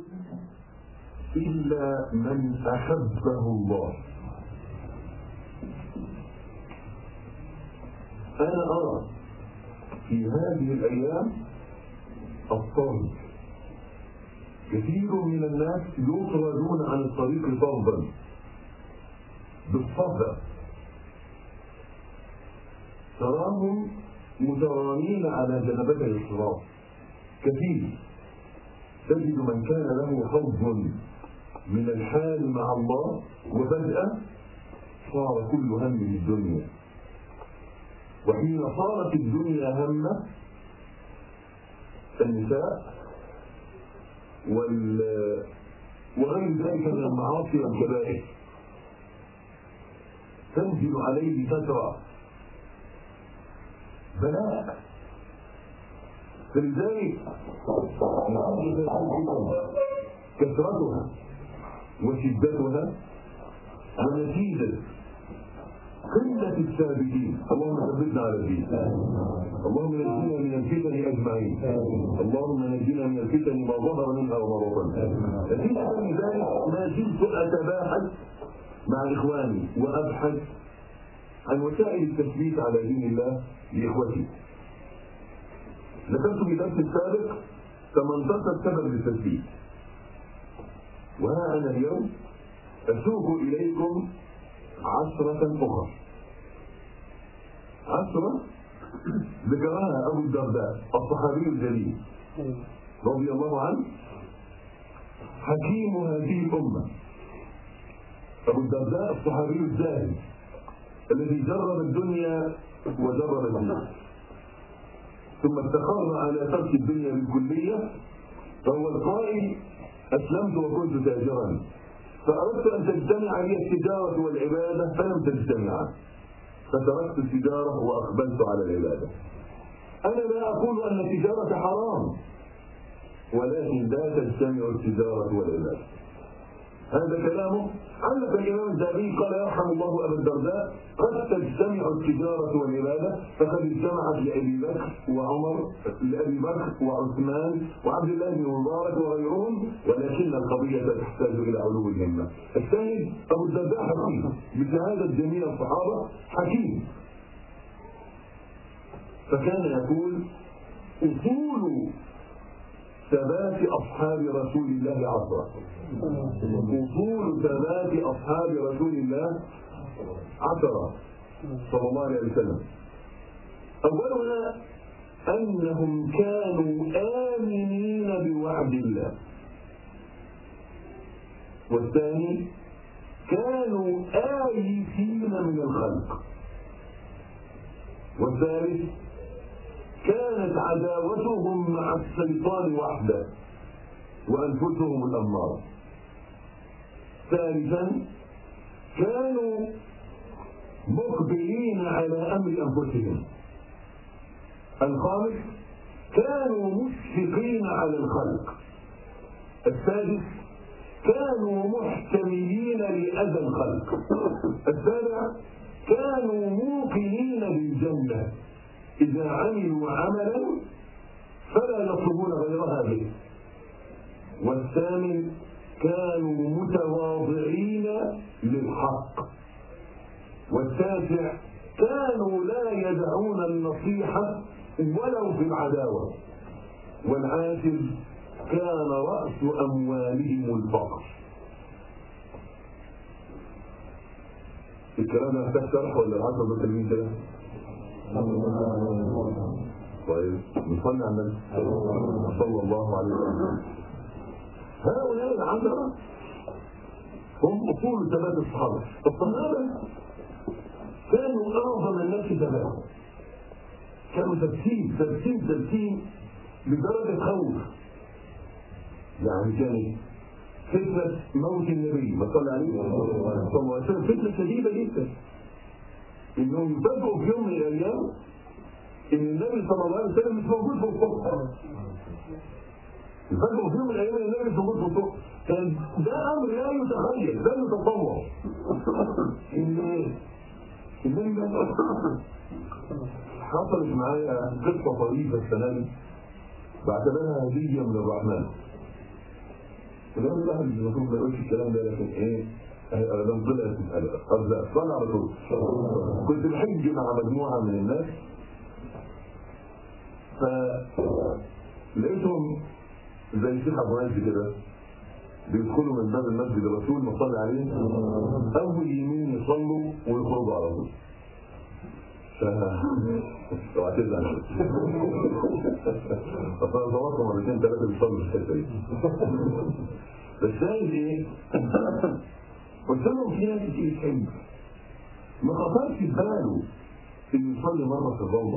إلا من أحبه الله أنا أرى في هذه الأيام الطرد كثير من الناس يطردون عن الطريق طردا بالصفا تراهم مترامين على جنبتي الصراط كثير تجد من كان له حظ من الحال مع الله وفجأة صار كل همه الدنيا وحين صارت الدنيا همه النساء وال وغير ذلك من المعاصي والكبائر تنزل عليه فترة بلاء فلذلك كثرتها وشدتها ونتيجة قلة الثابتين اللهم ثبتنا على الدين اللهم نجينا من الفتن اجمعين اللهم نجينا من الفتن ما ظهر منها وما بطن نتيجة لذلك ما زلت اتباحث مع اخواني وابحث عن وسائل التثبيت على دين الله لاخوتي ذكرت في الدرس السابق 18 سبب للتثبيت وها انا اليوم اسوق اليكم عشرة أخرى عشرة ذكرها أبو الدرداء الصحابي الجليل رضي الله عنه حكيم هذه الأمة أبو الدرداء الصحابي الزاهد الذي جرب الدنيا وجرب الدين ثم استقر على ترك الدنيا بالكلية فهو القائل أسلمت وكنت تاجرا فأردت أن تجتمع لي التجارة والعبادة فلم تجتمعا فتركت التجارة وأقبلت على العبادة أنا لا أقول أن التجارة حرام ولكن لا تجتمع التجارة والعبادة هذا كلامه علق الإمام الذهبي قال يرحم الله أبا الدرداء قد تجتمع التجارة والعبادة فقد اجتمعت لأبي بكر وعمر لأبي بكر وعثمان وعبد الله بن مبارك وغيرهم ولكن القضية تحتاج إلى علو الهمة الثاني أبو الدرداء حكيم بشهادة جميع الصحابة حكيم فكان يقول أصول ثبات أصحاب رسول الله عصرا أصول ثبات أصحاب رسول الله عشرة صلى الله عليه وسلم أولها أنهم كانوا آمنين بوعد الله والثاني كانوا آيسين من الخلق والثالث كانت عداوتهم مع الشيطان وحده وأنفسهم الأمارة ثالثا كانوا مقبلين على أمر أنفسهم الخامس كانوا مشفقين على الخلق السادس كانوا محتملين لأذى الخلق السابع كانوا موقنين بالجنة إذا عملوا عملا فلا يطلبون غيرها به والثامن كانوا متواضعين للحق والتاسع كانوا لا يدعون النصيحة ولو في العداوة والعاشر كان رأس أموالهم الفقر الكلام ده محتاج شرح ولا العشر ده تلميذ كده؟ طيب نصلي على النبي صلى الله عليه وسلم هؤلاء العشرة هم أصول ثبات الصحابة الصحابة كانوا أعظم الناس ثباتا كانوا ثابتين ثابتين ثابتين لدرجة خوف يعني كانت فتنة موت النبي ما صلى عليه صلى الله عليه وسلم فتنة شديدة جدا انهم يفاجئوا في يوم من الايام ان النبي صلى الله عليه وسلم مش موجود في الصبح يفاجئوا في يوم من الايام ان النبي مش موجود في الصبح كان ده امر لا يتخيل لا يتصور ان النبي حصلت معايا قصه طريفه السنه دي بعتبرها هديه من الرحمن الراجل الواحد المفروض ما يقولش الكلام ده لكن ايه لما طلع تسأل أرزاق صلى على طول كنت بحج مع مجموعة من الناس فلقيتهم زي الشيخ ابو عز كده بيدخلوا من باب المسجد الرسول ما صلى عليه اول يمين يصلوا ويخرجوا على طول اوعى تزعل اصل انا دورت مرتين ثلاثه بيصلوا في الحته دي بس شايف ايه؟ قلت لهم في ناس كتير تحب ما خطرش في باله انه يصلي مره في الروضه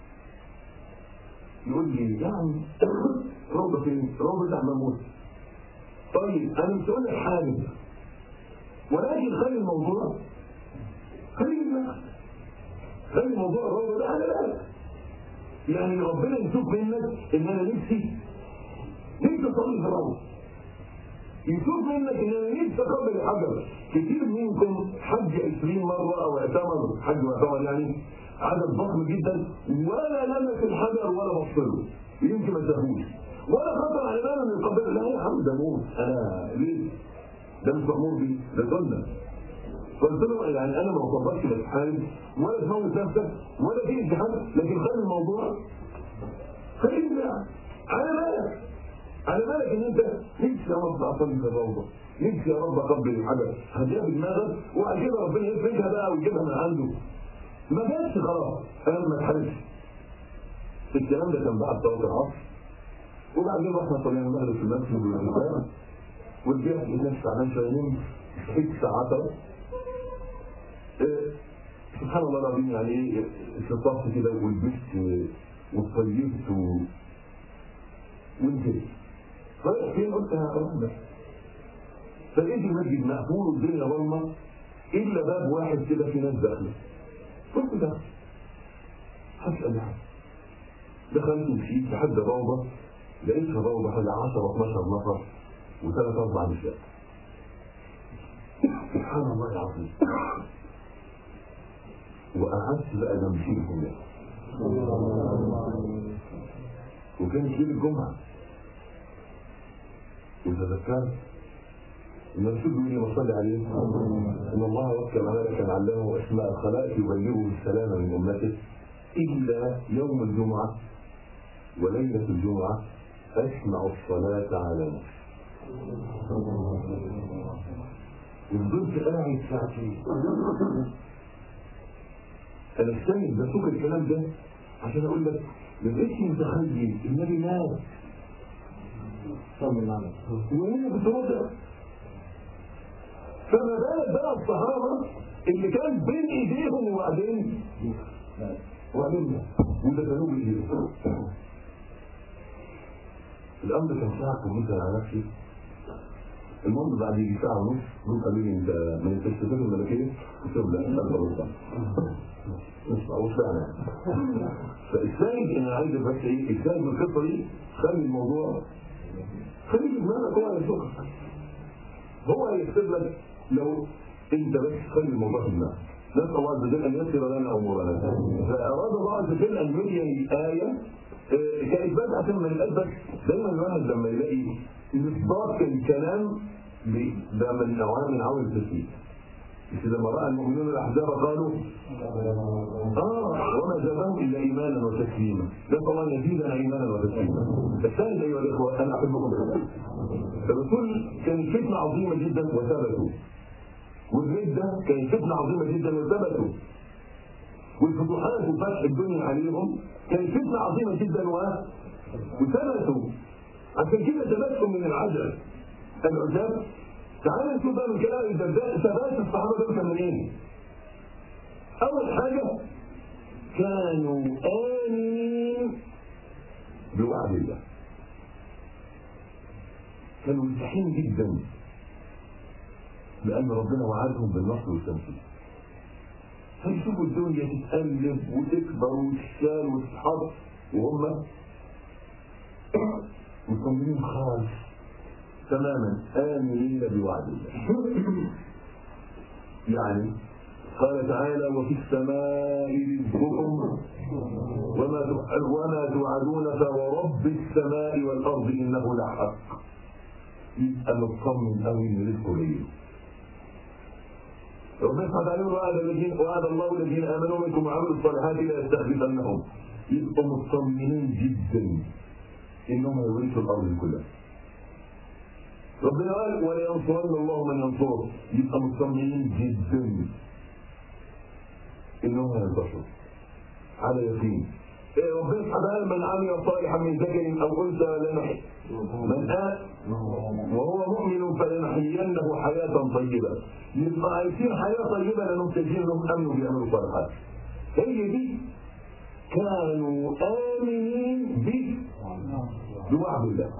يقول لي يعني روضه فين؟ روضه بتاع موسى طيب انا مش هقول لك حاجه ولكن خلي الموضوع خلي دماغك خلي الموضوع الروضه ده على بالك يعني ربنا يشوف منك ان انا نفسي نفسي اصلي في الروضه يشوف منك ان انا نفسي اقبل الحجر كتير منكم حج 20 مره او اعتمر حج واعتمر يعني عدد ضخم جدا ولا لمس الحجر ولا بص له يمكن ما شافوش ولا خطر على باله انه يقبل لا يا عم ده موت انا ليه؟ ده مش مامور بيه ده سنه قلت له يعني انا ما بفضلش الامتحان ولا تموت نفسك ولا في امتحان لكن خلي الموضوع خليك على بالك على بالك ان انت نفسي يا رب اصلي في الروضه نفسي يا رب اقبل الحجر هديها بدماغك وبعد كده ربنا يفرجها بقى ويجيبها من عنده ما جاتش خلاص انا ما اتحرجش الكلام ده كان بعد صلاه العصر وبعدين رحنا صلينا المغرب في المسجد والعشاء ورجعت الناس تعبان شويه نمت صحيت الساعه 10 سبحان الله العظيم يعني ايه استطعت كده ولبست وصيفت و... ونزلت رايح فين قلت هروح بس فلقيت المسجد مقفول والدنيا ضلمه الا باب واحد كده في ناس داخله قلت ده هسأل حاجه دخلت ومشيت لحد روضه لقيت في الروضه حوالي 10 12 نفر وثلاث اربع نساء سبحان الله العظيم وقعدت بقى جنبيهم هناك وكانت ليله الجمعه وتذكرت ان الرسول بيقول لي صلي عليه ان الله وكل ملكا علمه اسماء الخلائق يبلغه السلام من امته الا يوم الجمعه وليله الجمعه اسمع الصلاه على نفسي وفضلت قاعد ساعتين انا استني بسوق الكلام ده عشان اقول لك ما بقتش متخيل النبي مات صلى الله عليه وسلم وهنا بتوضع فما بالك بقى الصحابه اللي كان بين ايديهم وبعدين وبعدين ودفنوه بايديهم الامر كان ساعه كملت على نفسي المهم بعد يجي ساعه ونص دول قالوا لي انت من التشتتات الملكيه قلت لهم لا استغفر الله مش معروف فعلا فالشاهد انا عايز بس ايه الشاهد من القصه دي خلي الموضوع خلي في دماغك هو هيشوفك هو هيكتب لك لو انت بس خلي الموضوع في دماغك نسال الله عز وجل ان يسر لنا امورنا فاراد الله عز وجل ان يري ايه كاثبات عشان ما يبقاش بس دايما الواحد لما يلاقي مصداق الكلام ده من عوامل عوامل التسليم مش لما راى المؤمنون الاحزاب قالوا اه وما زادهم الا ايمانا وتسليما نسال الله ان يزيدنا ايمانا وتسليما الثالث ايها الاخوه انا احبكم بالله الرسول كان فتنه عظيمه جدا وثبتوا والردة كانت فتنة عظيمة جدا وثبتوا والفتوحات وفتح الدنيا عليهم كانت فتنة عظيمة جدا و... وثبتوا عشان كده ثبتهم من العجل العجاب تعالوا نشوف بقى من كلام الدرداء ثبات الصحابة دول كان منين؟ أول حاجة كانوا آمنين بوعد الله كانوا مرتاحين جدا لأن ربنا وعدهم بالنصر والتمكين فيشوفوا الدنيا تتألف وتكبر وتشال وتتحط وهم مصممين خالص تماما آمنين بوعد الله يعني قال تعالى وفي السماء رزقكم وما وما توعدون فورب السماء والارض انه لحق يبقى مطمن قوي ان رزقه قليل ربنا سبحانه وتعالى يقول وعد الذين وعد الله الذين امنوا منكم وعملوا الصالحات لا يستخلفنهم يبقوا مطمئنين جدا انهم هيورثوا الارض كلها ربنا قال ولينصرن الله من ينصره يبقى مطمئنين جدا انهم هينتصروا على يقين إيه ربنا سبحانه وتعالى من عمل صالحا من ذكر او انثى لنحي من آل وهو مؤمن فلنحيينه حياة طيبة يبقى عايشين حياة طيبة لأنهم شايفين انهم امنوا بيعملوا صالحات هي دي كانوا آمنين به بوعد الله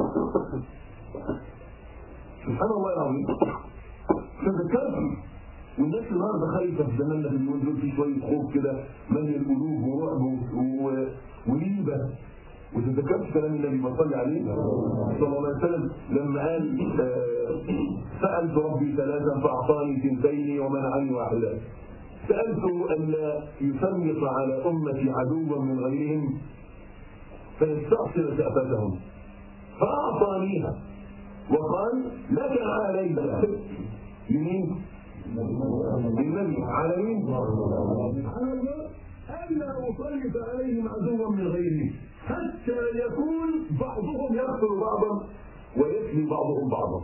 سبحان الله العظيم تذكرت والناس النهارده خايفه في زماننا باليومين دول في شويه خوف كده مالي القلوب ورعب و- وليبه وتذكرت كلام النبي صلى عليه صلى الله عليه وسلم لما قال آه، سالت ربي ثلاثا فاعطاني ثنتين ومنعني واحدا سالته ان لا يسلط على امتي عدوا من غيرهم فيستأصل شأفتهم فأعطانيها وقال لك عليها لمين؟ للنبي على مين؟ على الله ألا أسلط عليهم عدوا من غيري حتى يكون بعضهم يقتل بعضا ويفني بعضهم بعضا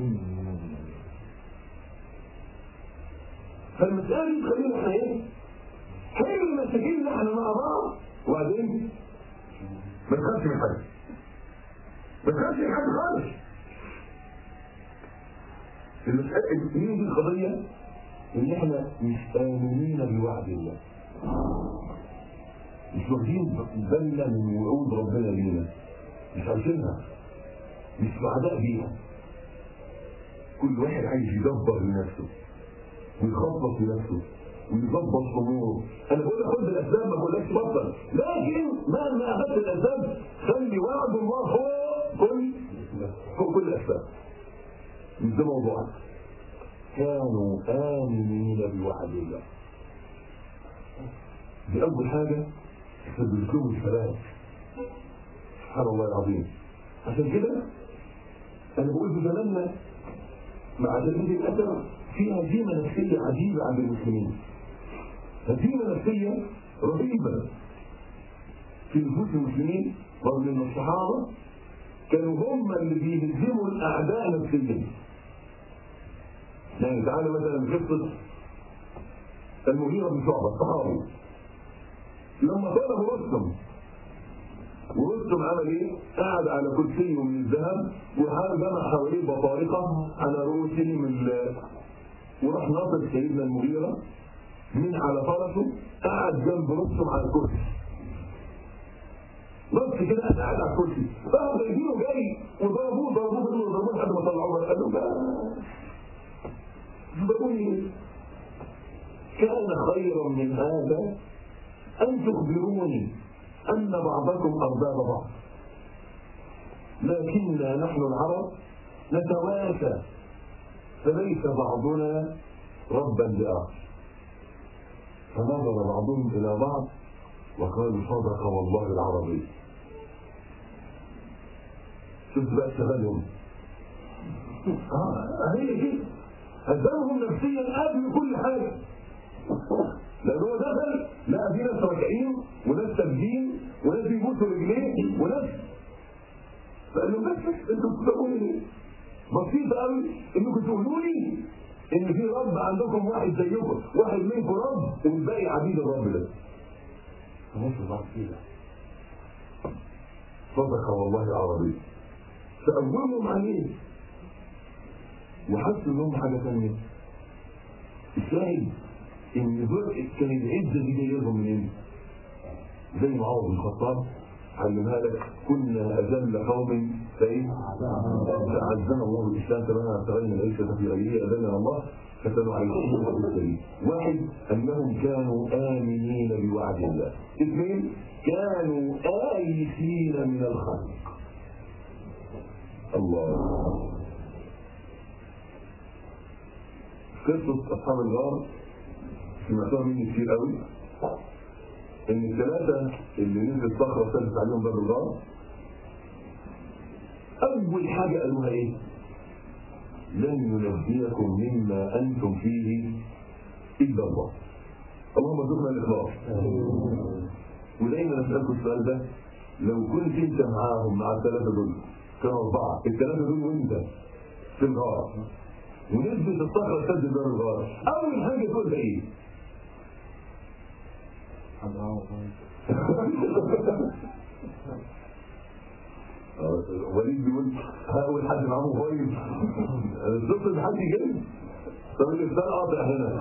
فالمسألة دي تخلينا احنا ايه؟ حل المشاكل احنا مع بعض وبعدين ما تخافش من حاجة ما تخافش من حاجة خالص المسألة دي دي القضية ان احنا مش آمنين بوعد الله مش واخدين بالنا من وعود ربنا لينا مش عارفينها مش سعداء بيها كل واحد عايز يدبر لنفسه ويخطط لنفسه ويظبط اموره انا بقول لك خد بالاسباب ما بقولكش بطل لكن مهما اخذت الاسباب خلي وعد الله فوق كل فوق كل الاسباب مش ده موضوعنا كانوا آمنين بوعد الله دي أول حاجة سببت لهم الثبات سبحان الله العظيم عشان كده أنا بقول في زماننا مع تجديد الأثر في هزيمة نفسية عجيبة عند المسلمين هزيمة نفسية رهيبة في نفوس المسلمين رغم ان الصحابة كانوا هم اللي بيهزموا الأعداء نفسيا يعني تعالى مثلا قصة المغيرة بن شعبة الصحابي لما طلب رستم ورستم عمل ايه؟ قعد على كرسي من الذهب وحال جمع حواليه بطارقة على رؤوسهم ال- وراح ناطر سيدنا المغيرة من على فرسه قعد جنب رستم على الكرسي بس كده قاعد على الكرسي فهم جايبينه جاي وضربوه ضربوه ضربوه ضربوه لحد ما طلعوه قال له بس بقول كان خيرا من هذا أن تخبروني أن بعضكم أرباب بعض لكننا نحن العرب نتواسى فليس بعضنا ربا لآخر فنظر بعضهم إلى بعض وقالوا صدق والله العربي شفت بقى شغلهم اه هي دي هزمهم نفسيا قبل كل حاجه لان هو دخل لقى في ناس راكعين وناس ساجدين وناس بيبوسوا رجليه وناس فقال لهم بس بس انتوا بتقولوا ليه؟ بسيط قوي انكم تقولوا لي ان في رب عندكم واحد زيكم واحد منكم رب والباقي عبيد الرب ده فبص بعض كده صدق والله العربي فأولهم عليه وحسوا انهم حاجه ثانيه الشاهد ان دول كان العزه دي جايه لهم منين؟ زي ما عمر بن الخطاب علمها لك كنا اذل قوم فايه؟ فعزنا الله الاسلام كما ابتغينا العزه في غيره اذلنا الله فكانوا عايشين في السبيل واحد انهم كانوا امنين بوعد الله اثنين كانوا آيسين من الخلق الله قصة أصحاب الغار سمعتوها مني كتير قوي إن الثلاثة اللي نزلت صخرة سلت عليهم باب الغار أول حاجة قالوها إيه؟ لن ينجيكم مما أنتم فيه إلا الله اللهم ارزقنا الإخلاص ودايما أسألكم السؤال ده لو كنت أنت معاهم مع الثلاثة دول كانوا أربعة الثلاثة دول وأنت في الغار ونزلت الصخرة سد دار الغار أول حاجة تقول ده إيه؟ وليد بيقول اول حد معاه موبايل الطفل حد جاي طب الانسان قاطع هنا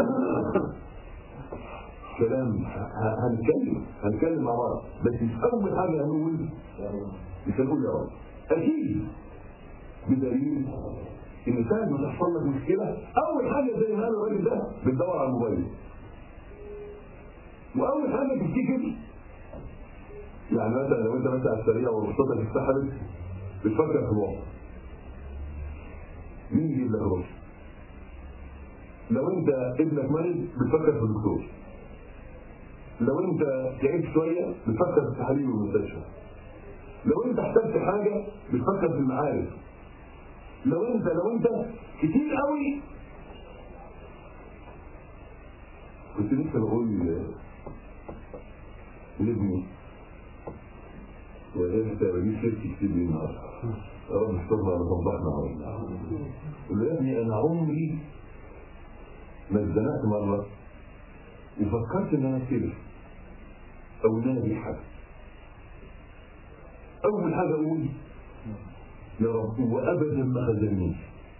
كلام ه- هنتكلم هنتكلم مع بعض بس مش اول حاجه هنقول مش هنقول يا رب اكيد بدليل ان ساعه ما تحصل لك مشكله اول حاجه زي ما قال الراجل ده بتدور على الموبايل واول حاجه تفتكر يعني مثلا لو انت مثلا على السريع ورصتك اتسحبت بتفكر في الوقت مين يجيب لك الرشد لو انت ابنك مريض بتفكر في الدكتور لو انت تعبت شويه بتفكر في التحاليل والمستشفى لو انت احتجت حاجه بتفكر في المعارف لو انت لو انت كتير قوي كنت لسه بقول لابني وإيه انت بجيب شركة كتير دي النهارده يا رب استرنا على صباحنا قول له يا ابني انا عمري ما اتزنقت مرة وفكرت ان انا كده او ان انا دي حاجة اول حاجة اقول يا رب وابدا ما خذلنيش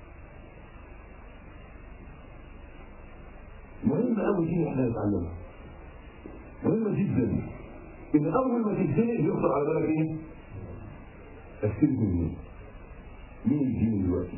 مهم قوي دي احنا نتعلمها مهمة جدا ان اول ما تتزنق يخطر على بالك ايه؟ استلف منين؟ مين يجيني دلوقتي؟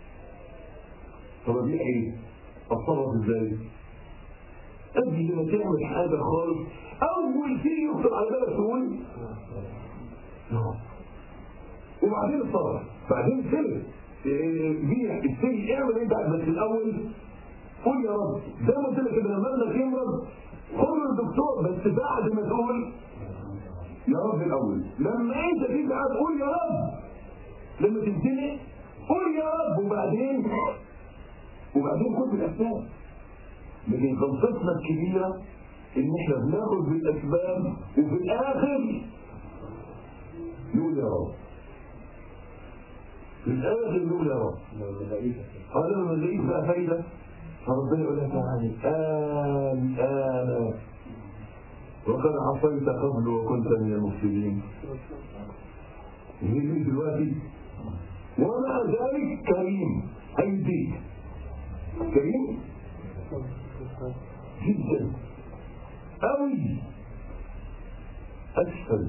طب ابيع ايه؟ اتصرف ازاي؟ قبل ما تعمل حاجة خالص أول شيء يخطر على بالك تقول يا رب وبعدين اتصرف بعدين سلم بيع اشتري اعمل انت بس الأول قول يا رب زي ما قلت لك كده لما ابنك يمرض قول للدكتور بس بعد ما تقول يا رب الأول لما انت تيجي قاعد قول يا رب لما تنتهي قول يا رب وبعدين وبعدين خد بالأسباب لكن غلطتنا الكبيرة ان احنا بناخد بالاسباب وفي الاخر نقول يا رب في الاخر نقول يا رب قال لما نلاقيش بقى فايدة فربنا يقول لك يعني آن آن وقد عصيت قبل وكنت من المفسدين يجي دلوقتي ومع ذلك كريم هيديك كريم جدا أوي أشهد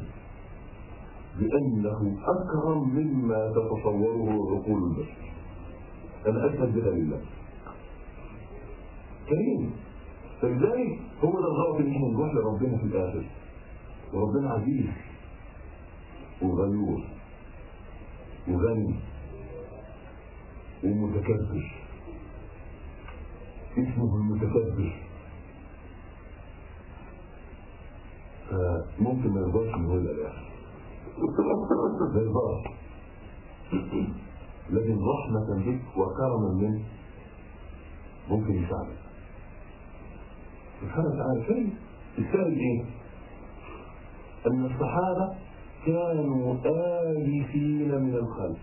بأنه أكرم مما تتصوره عقول البشر أنا أشهد بها لله كريم فلذلك هو ده الغلط ان احنا نروح لربنا في الآخر وربنا عزيز وغيور وغني ومتكبر اسمه المتكبر فممكن ما يرضاش ان هو يبقى الاخر ما يرضاش لكن رحمة بك وكرما منه ممكن يساعدك سبحانه وتعالى شيء السائل ايه؟ ان الصحابة كانوا آلفين من الخلق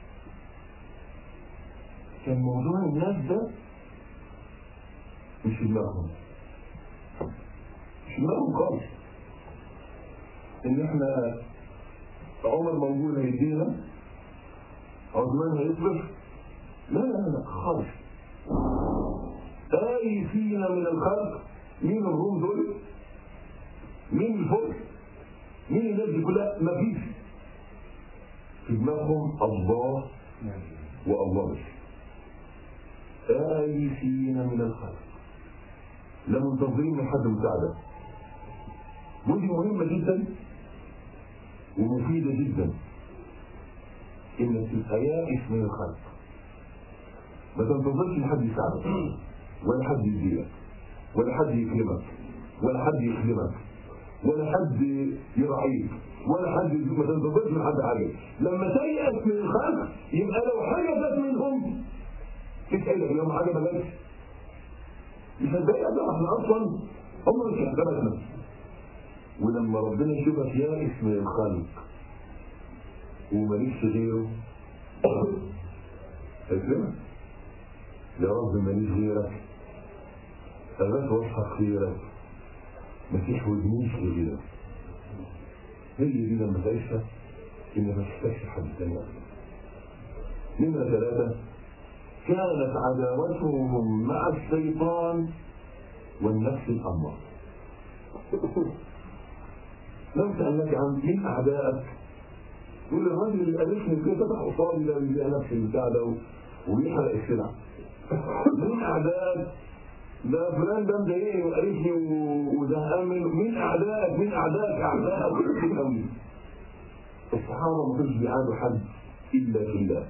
كان موضوع الناس ده مش في دماغهم مش في دماغهم خالص ان احنا عمر موجود هيدينا عثمان هيصبر لا لا لا خالص آيسين من الخلق مين الروم دول مين الفرس مين الناس دي كلها مفيش في دماغهم الله والله بس آيسين من الخلق لا منتظرين من حد مساعدة ودي مهمة جدا ومفيدة جدا انك تبقى يائس من الخلق ما تنتظرش ان حد يساعدك ولا حد يديلك ولا حد يكلمك ولا حد يخدمك ولا حد يرعيك ولا حد ما تنتظرش من حد حاجه لما تيأس من الخلق يبقى لو حاجه جت منهم تسألك لو حاجة ما جاتش مش هتضايق ده احنا اصلا عمر مش هيحسبك ولما ربنا يشوفك يائس من الخلق وماليش غيره هيكرمك يا رب ماليش غيرك أغاث وصحك خيرك ما تحوجنيش لغيرك هي دي لما تعيشها إن ما تحتاجش حد تاني أبدا نمرة ثلاثة كانت عداوتهم مع الشيطان والنفس الأمارة لو سألناك عن مين أعدائك يقول الراجل اللي قالشني كده فتح قصادي ده بيبيع نفس البتاع ده وبيحرق السلع مين أعدائك ده فلان ده مضايقني وقرفني وزهقان منه مين أعدائك مين أعدائك أعدائك كتير قوي الصحابة ما كانوش بيعادوا حد إلا في الله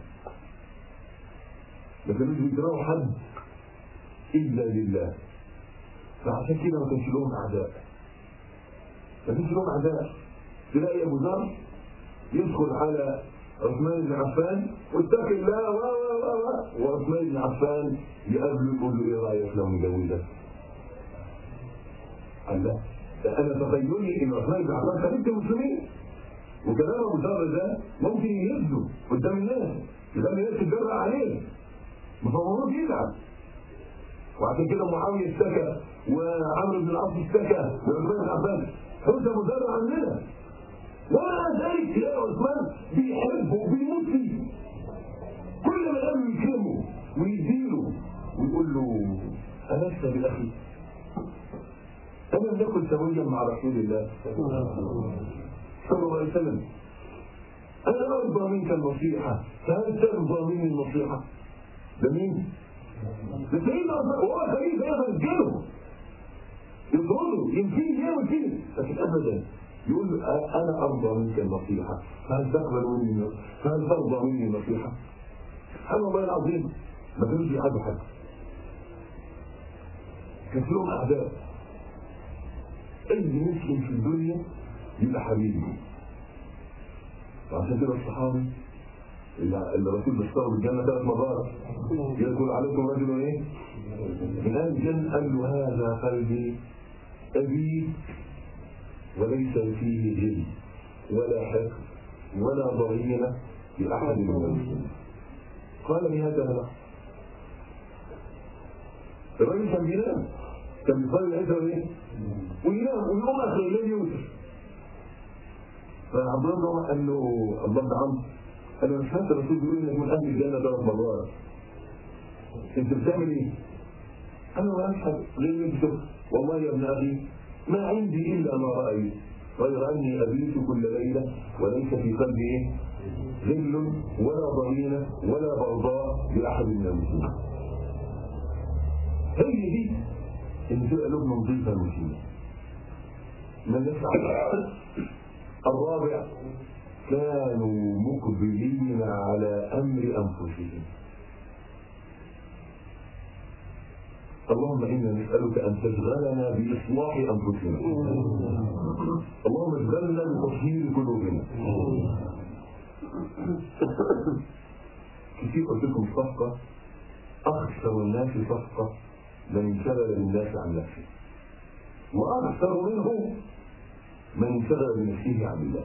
ما كانوش بيكرهوا حد إلا لله فعشان كده ما كانش لهم أعداء ما كانش لهم أعداء تلاقي أبو ذر يدخل على عثمان بن عفان واتق الله و و و وعثمان بن عفان يقابله يقول له ايه رايك لو نجوزك؟ قال لا ده انا تخيلي ان عثمان بن عفان خليفه المسلمين وكلام ابو ذر ده ممكن يهزه قدام الناس قدام الناس تتجرأ عليه ما هو المفروض يزعل وعشان كده معاويه اشتكى وعمرو بن العاص اشتكى وعثمان بن عفان حوش ابو ذر عننا ومع ذلك تلاقي عثمان بيحبه وبيموت فيه كل ما قابله يكرمه ويديله ويقول له ألست بأخي ألم نكن سويا مع رسول الله صلى الله عليه وسلم أنا أرضى منك النصيحة فهل ترضى مني النصيحة؟ ده مين؟ ده سيدنا عثمان وهو خليفة يقدر يسجنه يطرده يمشيه يعمل كده لكن أبدا يقول له انا ارضى منك النصيحه فهل تقبل مني فهل ترضى مني النصيحه؟ سبحان الله العظيم ما كانوش يعادوا حد كان لهم اعداء اي مسلم في الدنيا يبقى حبيبي وعشان كده الصحابي اللي الرسول بشره بالجنه ثلاث مرات يقول عليكم رجل ايه؟ من اهل الجنه قال له هذا قلبي ابي وليس فيه غل ولا حقد ولا ضغينة لأحد من المسلمين قال لي هذا لا الراجل كان بينام كان بيصلي العشاء ايه؟ وينام ويقوم اخر الليل يوسف فعبد الله قال له الله بن عمرو قال له مش فاكر الرسول بيقول انك من اهل الجنه ثلاث مرات انت بتعمل ايه؟ قال له ما اشهد غير يوسف والله يا ابن اخي ما عندي إلا ما رأيت غير أني أبيت كل ليلة وليس في قلبي إيه؟ ذل ولا ضغينة ولا بغضاء لأحد من المسلمين هي دي إن تبقى لبنى نظيفة المسلمين من يفعل الرابع كانوا مقبلين على أمر أنفسهم اللهم إنا نسألك أن تشغلنا بإصلاح أنفسنا اللهم اشغلنا بتطهير قلوبنا كتير قلت لكم صفقة أخسر الناس صفقة من انشغل بالناس عن نفسه وأخسر منه من انشغل بنفسه عن الله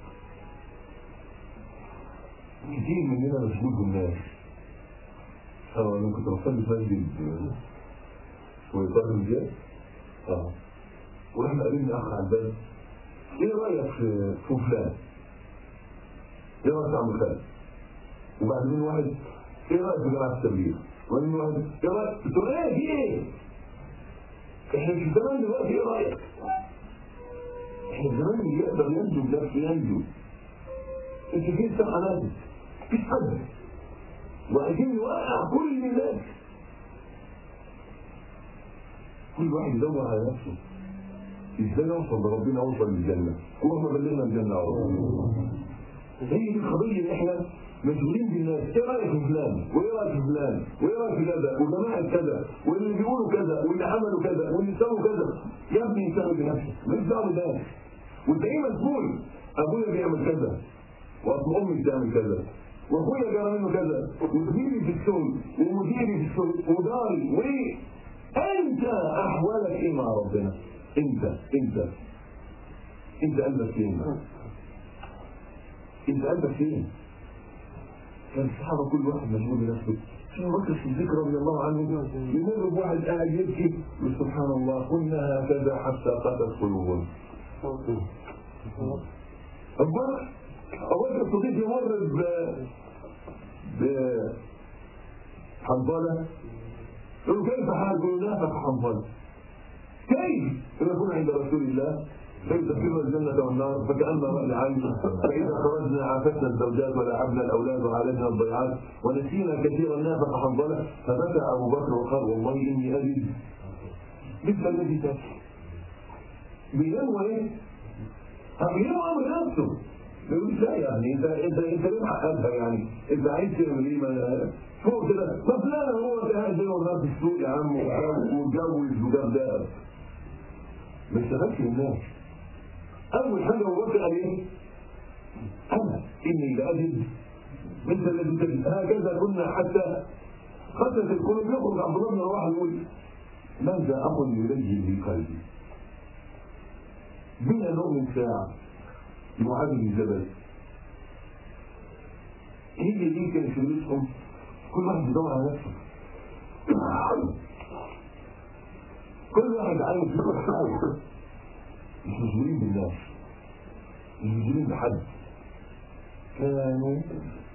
كتير مننا مشغول بالناس أنا كنت بصلي في مسجد ويضرب الجاي اه واحنا قابلنا اخ على الباب ايه رايك في في فلان؟ ايه رايك في عم خالد؟ وبعدين واحد ايه رايك في جماعه التبليغ؟ وبعدين واحد ايه رايك؟ قلت له ايه في ايه؟ احنا في زمان دلوقتي ايه رايك؟ احنا في زمان اللي يقدر ينجو بنفسه ينجو انت فين سبع ناس؟ مفيش حد وعايزين نوقع كل الناس كل واحد يدور على نفسه ازاي اوصل لربنا اوصل للجنه اللهم بلغنا الجنه يا رب هي دي القضيه اللي احنا مشغولين بالناس ايه رايك في فلان وايه رايك في فلان وايه رايك في كذا وجماعه كذا واللي بيقولوا كذا واللي عملوا كذا واللي سووا كذا يا ابني اشتغل بنفسك ماليش دعوه بالناس وانت ايه مسؤول ابويا بيعمل كذا واصل امي بتعمل كذا واخويا جرى منه كذا وزميلي في الشغل ومديري في الشغل وجاري و انت احوالك ايه مع ربنا انت انت انت قلبك فين انت قلبك فين كان الصحابه كل واحد مشغول بنفسه في بكر الصديق رضي الله عنه يمر بواحد قاعد يبكي يقول سبحان الله كنا هكذا حتى قتل قلوبنا ابو بكر ابو بكر الصديق يمر ب ب حنظله يقول كيف حال يقول نافق حنظله كيف نكون عند رسول الله كيف تفر الجنة والنار فكأنما رأي عين فإذا خرجنا عافتنا الزوجات ولعبنا الأولاد وعالجنا الضيعات ونسينا كثيرا نافق حنظلة فبكى أبو بكر وقال والله إني أجد مثل الذي تبكي بينام ايه؟ بينام أمر نفسه يقول لا يعني انت انت انت ليه معقدها يعني انت عايز تعمل ايه ما- فوق كده طب لا هو قاعد زي ما في السوق يا عم واتجوز وجاب ده ما اشتغلش الناس اول حاجه ابو بكر قال ايه؟ انا اني لاجد مثل الذي تجد هكذا كنا حتى قتلت القلوب يخرج عبد الله بن رواحه يقول ماذا اخ يلجي في قلبي بنا نؤمن ساعه معاذ بن جبل هي دي كانت شغلتهم كل واحد بيدور على نفسه كل واحد عايز ياخد حاجه مش مشغولين بالناس مش مشغولين بحد كانوا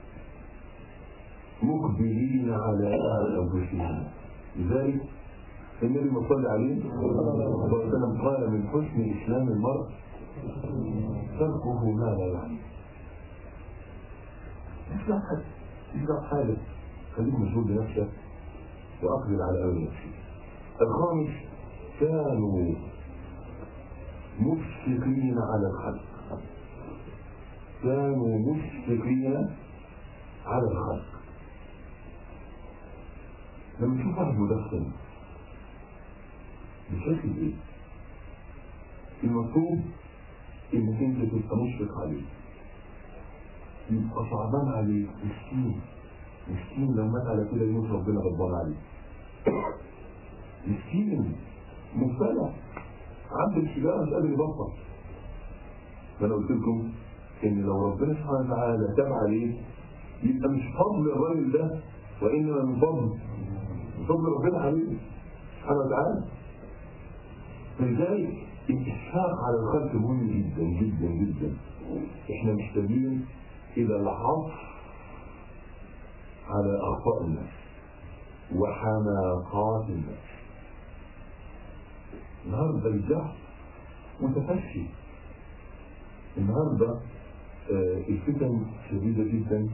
مقبلين على انفسهم لذلك النبي ما صلى عليه صلى الله عليه وسلم قال من حسن اسلام المرء تركه ما لا يعني مش لا حد مش لا حاجه خليك مشغول بنفسك واقبل على امر نفسك الخامس كانوا مشفقين على الخلق كانوا مشفقين على الخلق لما تشوف واحد مدخن بشكل ايه المطلوب انك انت تبقى مشفق عليه يبقى صعبان عليك مسكين مسكين لو مات على كده يموت ربنا غضبان عليه مسكين مبتلى عبد الشجاعة مش قادر يبطل فانا قلت لكم ان لو ربنا سبحانه وتعالى تاب عليه يبقى مش فضل الراجل ده وانما من فضل من فضل ربنا عليه سبحانه وتعالى لذلك الاشفاق على الخلق مهم جدا جدا جدا احنا محتاجين الى العطف على اخطاء الناس وحماقات الناس النهارده الجهل متفشي النهارده آه، الفتن شديده جدا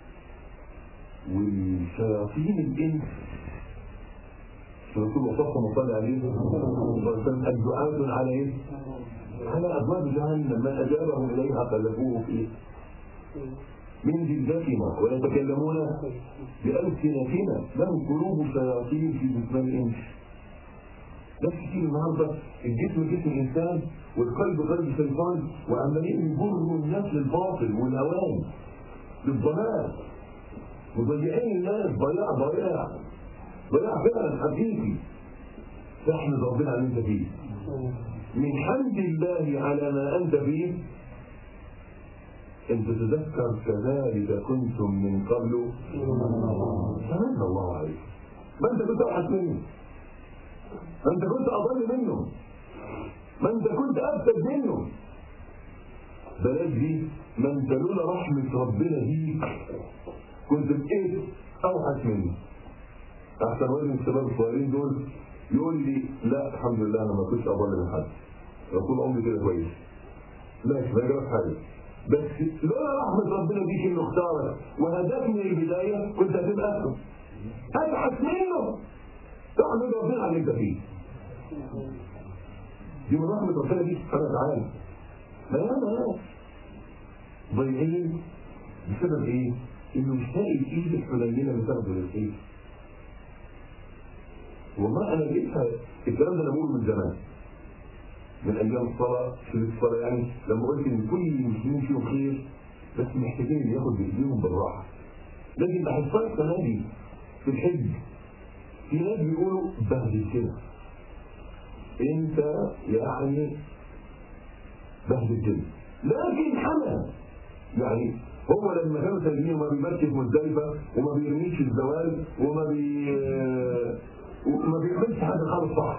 والشياطين الانس الرسول وصفهم وصلى عليه صلى الله عليه وسلم الدعاة على ايه؟ على ابواب جهنم من اجابهم اليها قذفوه فيه من جلدتنا ويتكلمون بألسنتنا لهم قلوب شياطين في جسم الإنس ناس كتير النهارده الجسم جسم الإنسان والقلب قلب شيطان وعمالين يجروا الناس للباطل والهوان للضلال مضيعين الناس ضياع ضياع ضياع فعلا حقيقي تحمد ربنا على اللي انت فيه من حمد الله على ما انت فيه ان تتذكر كذلك كنتم من قبل فمن الله عليك ما انت كنت اوحش منه ما انت كنت اضل منه ما انت كنت افسد منه بلاش دي ما انت لولا رحمة ربنا بيك كنت بقيت اوحش منه احسن واحد من الشباب الصغيرين دول يقول لي لا الحمد لله انا ما كنتش اضل من حد أنا طول عمري كده كويس ماشي ما يجراش حاجه بس لولا رحمة ربنا بيك انه اختارك وهداك من البداية كنت هتبقى اسهم ابحث منه تحمد ربنا على اللي انت فيه دي من رحمة ربنا بيك سبحانه وتعالى ما ياما ناس ضايعين بسبب ايه؟ انه مش لاقي الايد الحنينة اللي تاخده للخير والله انا لقيتها الكلام ده انا بقوله من زمان من ايام الصلاه في الصلاه يعني لما قلت ان كل المسلمين فيهم خير بس محتاجين اللي ياخد بايديهم بالراحه لكن بحسها السنه دي في الحج في ناس بيقولوا بهدل كده انت يعني بهدل كده لكن حمل يعني هو لما كانوا سايبين وما بيمشي في مزدلفه وما بيرميش الزوال وما بي وما بيعملش حاجه خالص صح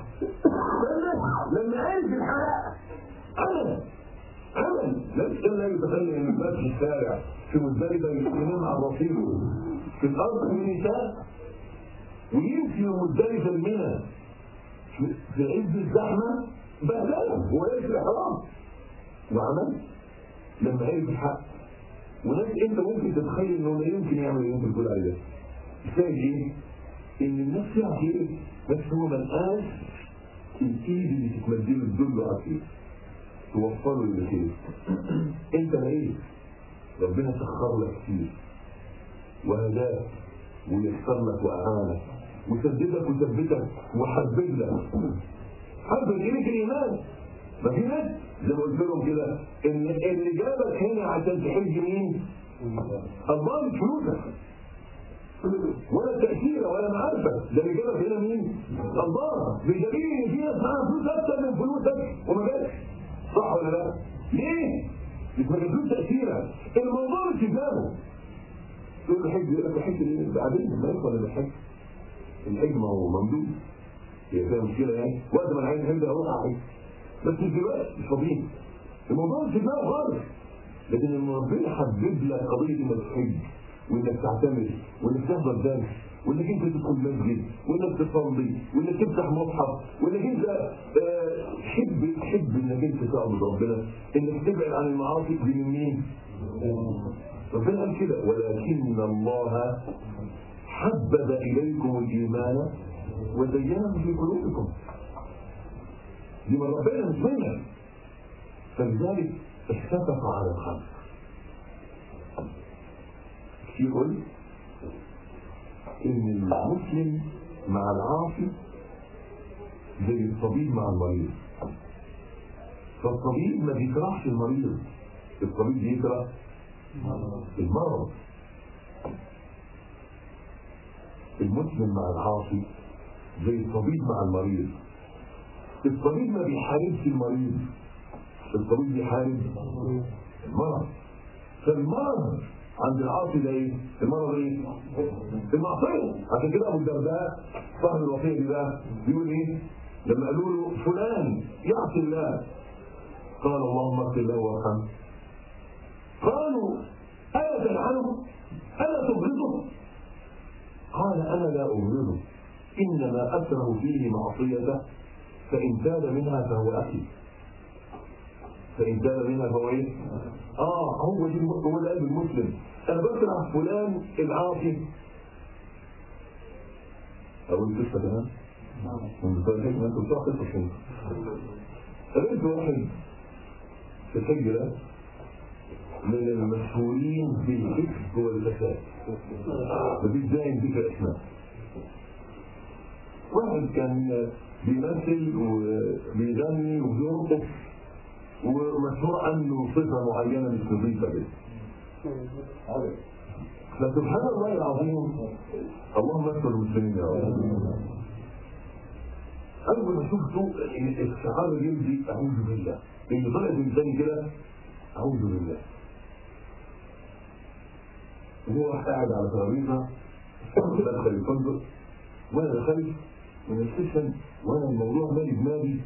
لما لما قال في الحلقه عمل عمل نفس لا يتخيل ان الناس في الشارع في مزدلفه ينام على الرصيف في الارض من نساء ويمشي من مزدلفه لمنى في عز الزحمه بهدله هو ليس حرام وعمل لما عرف الحق وناس انت ممكن تتخيل انه لا يمكن يعمل اللي انت بتقول عليه ده السبب ايه؟ ان الناس فيها خير بس هو ما لقاش الايد اللي تتمدله تدله على الخير توصله للخير انت لقيت ربنا سخر لك كتير وهداك ويسر لك واعانك وسددك وثبتك وحبب لك حبب اليك الايمان ما في ناس زي ما قلت لهم كده ان اللي جابك هنا عشان تحج مين؟ الله مش فلوسك ولا تأثير ولا معرفة ده اللي جابك هنا مين؟ الله بدليل ان في ناس معاها فلوس اكتر من فلوسك وما جاتش صح ولا لا؟ ليه؟ مش ما جاتلوش تأثيرا الموضوع مش في دماغه تقول له حج يقول لك الحج ايه؟ بعدين ما يدخل الحج الحج ما هو ممدود هي فيها مشكلة يعني وقت ما انا عايز احج اروح احج بس مش دلوقتي مش فاضيين الموضوع مش في دماغه خالص لكن لما ربنا حبب لك قضيه انك تحج وانك تعتمد وانك تحضر درس وانك انت تدخل مسجد وانك تصلي وانك تفتح مصحف وانك انت آه، تحب تحب انك انت تعبد ربنا انك تبعد عن المعاصي دي من مين؟ ربنا قال كده ولكن الله حبب اليكم الايمان وزينه في قلوبكم دي من ربنا مش منك فلذلك اتفق على الخلق كتير قلت ان المسلم مع العاصي زي الطبيب مع المريض فالطبيب ما بيكرهش المريض الطبيب بيكره المرض المسلم مع العاصي زي الطبيب مع المريض الطبيب ما بيحاربش المريض الطبيب بيحارب المرض فالمرض عند العاصي ده ايه؟ المرض ايه؟ المعصيه عشان كده ابو الدرداء صاحب الوصيه دي بقى بيقول ايه؟ لما قالوا له فلان يعصي الله قال اللهم اغفر له وارحمه قالوا الا تلعنه؟ الا تبغضه؟ قال انا لا ابغضه انما اكره فيه معصيته فان تاب منها فهو اخي فإن تاب منها فهو إيه؟ آه هو دي هو ده قلب المسلم أنا بكره فلان العاصي أقول قصة كمان؟ من بتوع الحكمة أنتوا بتوع قصة شنو؟ قابلت واحد في الحجرة من المشهورين بالإفك والفساد مفيش داعي ذكر أسماء واحد كان بيمثل وبيغني وبيرقص ومشهور عنه صفة معينة مش نظيفة كده. فسبحان الله العظيم اللهم اغفر المسلمين يا رب. أول ما شفته الشعار يمضي أعوذ بالله. اللي طلع الإنسان كده أعوذ بالله. وهو قاعد على ترابيزة دخل الفندق وأنا دخلت من السيشن وأنا الموضوع مالي دماغي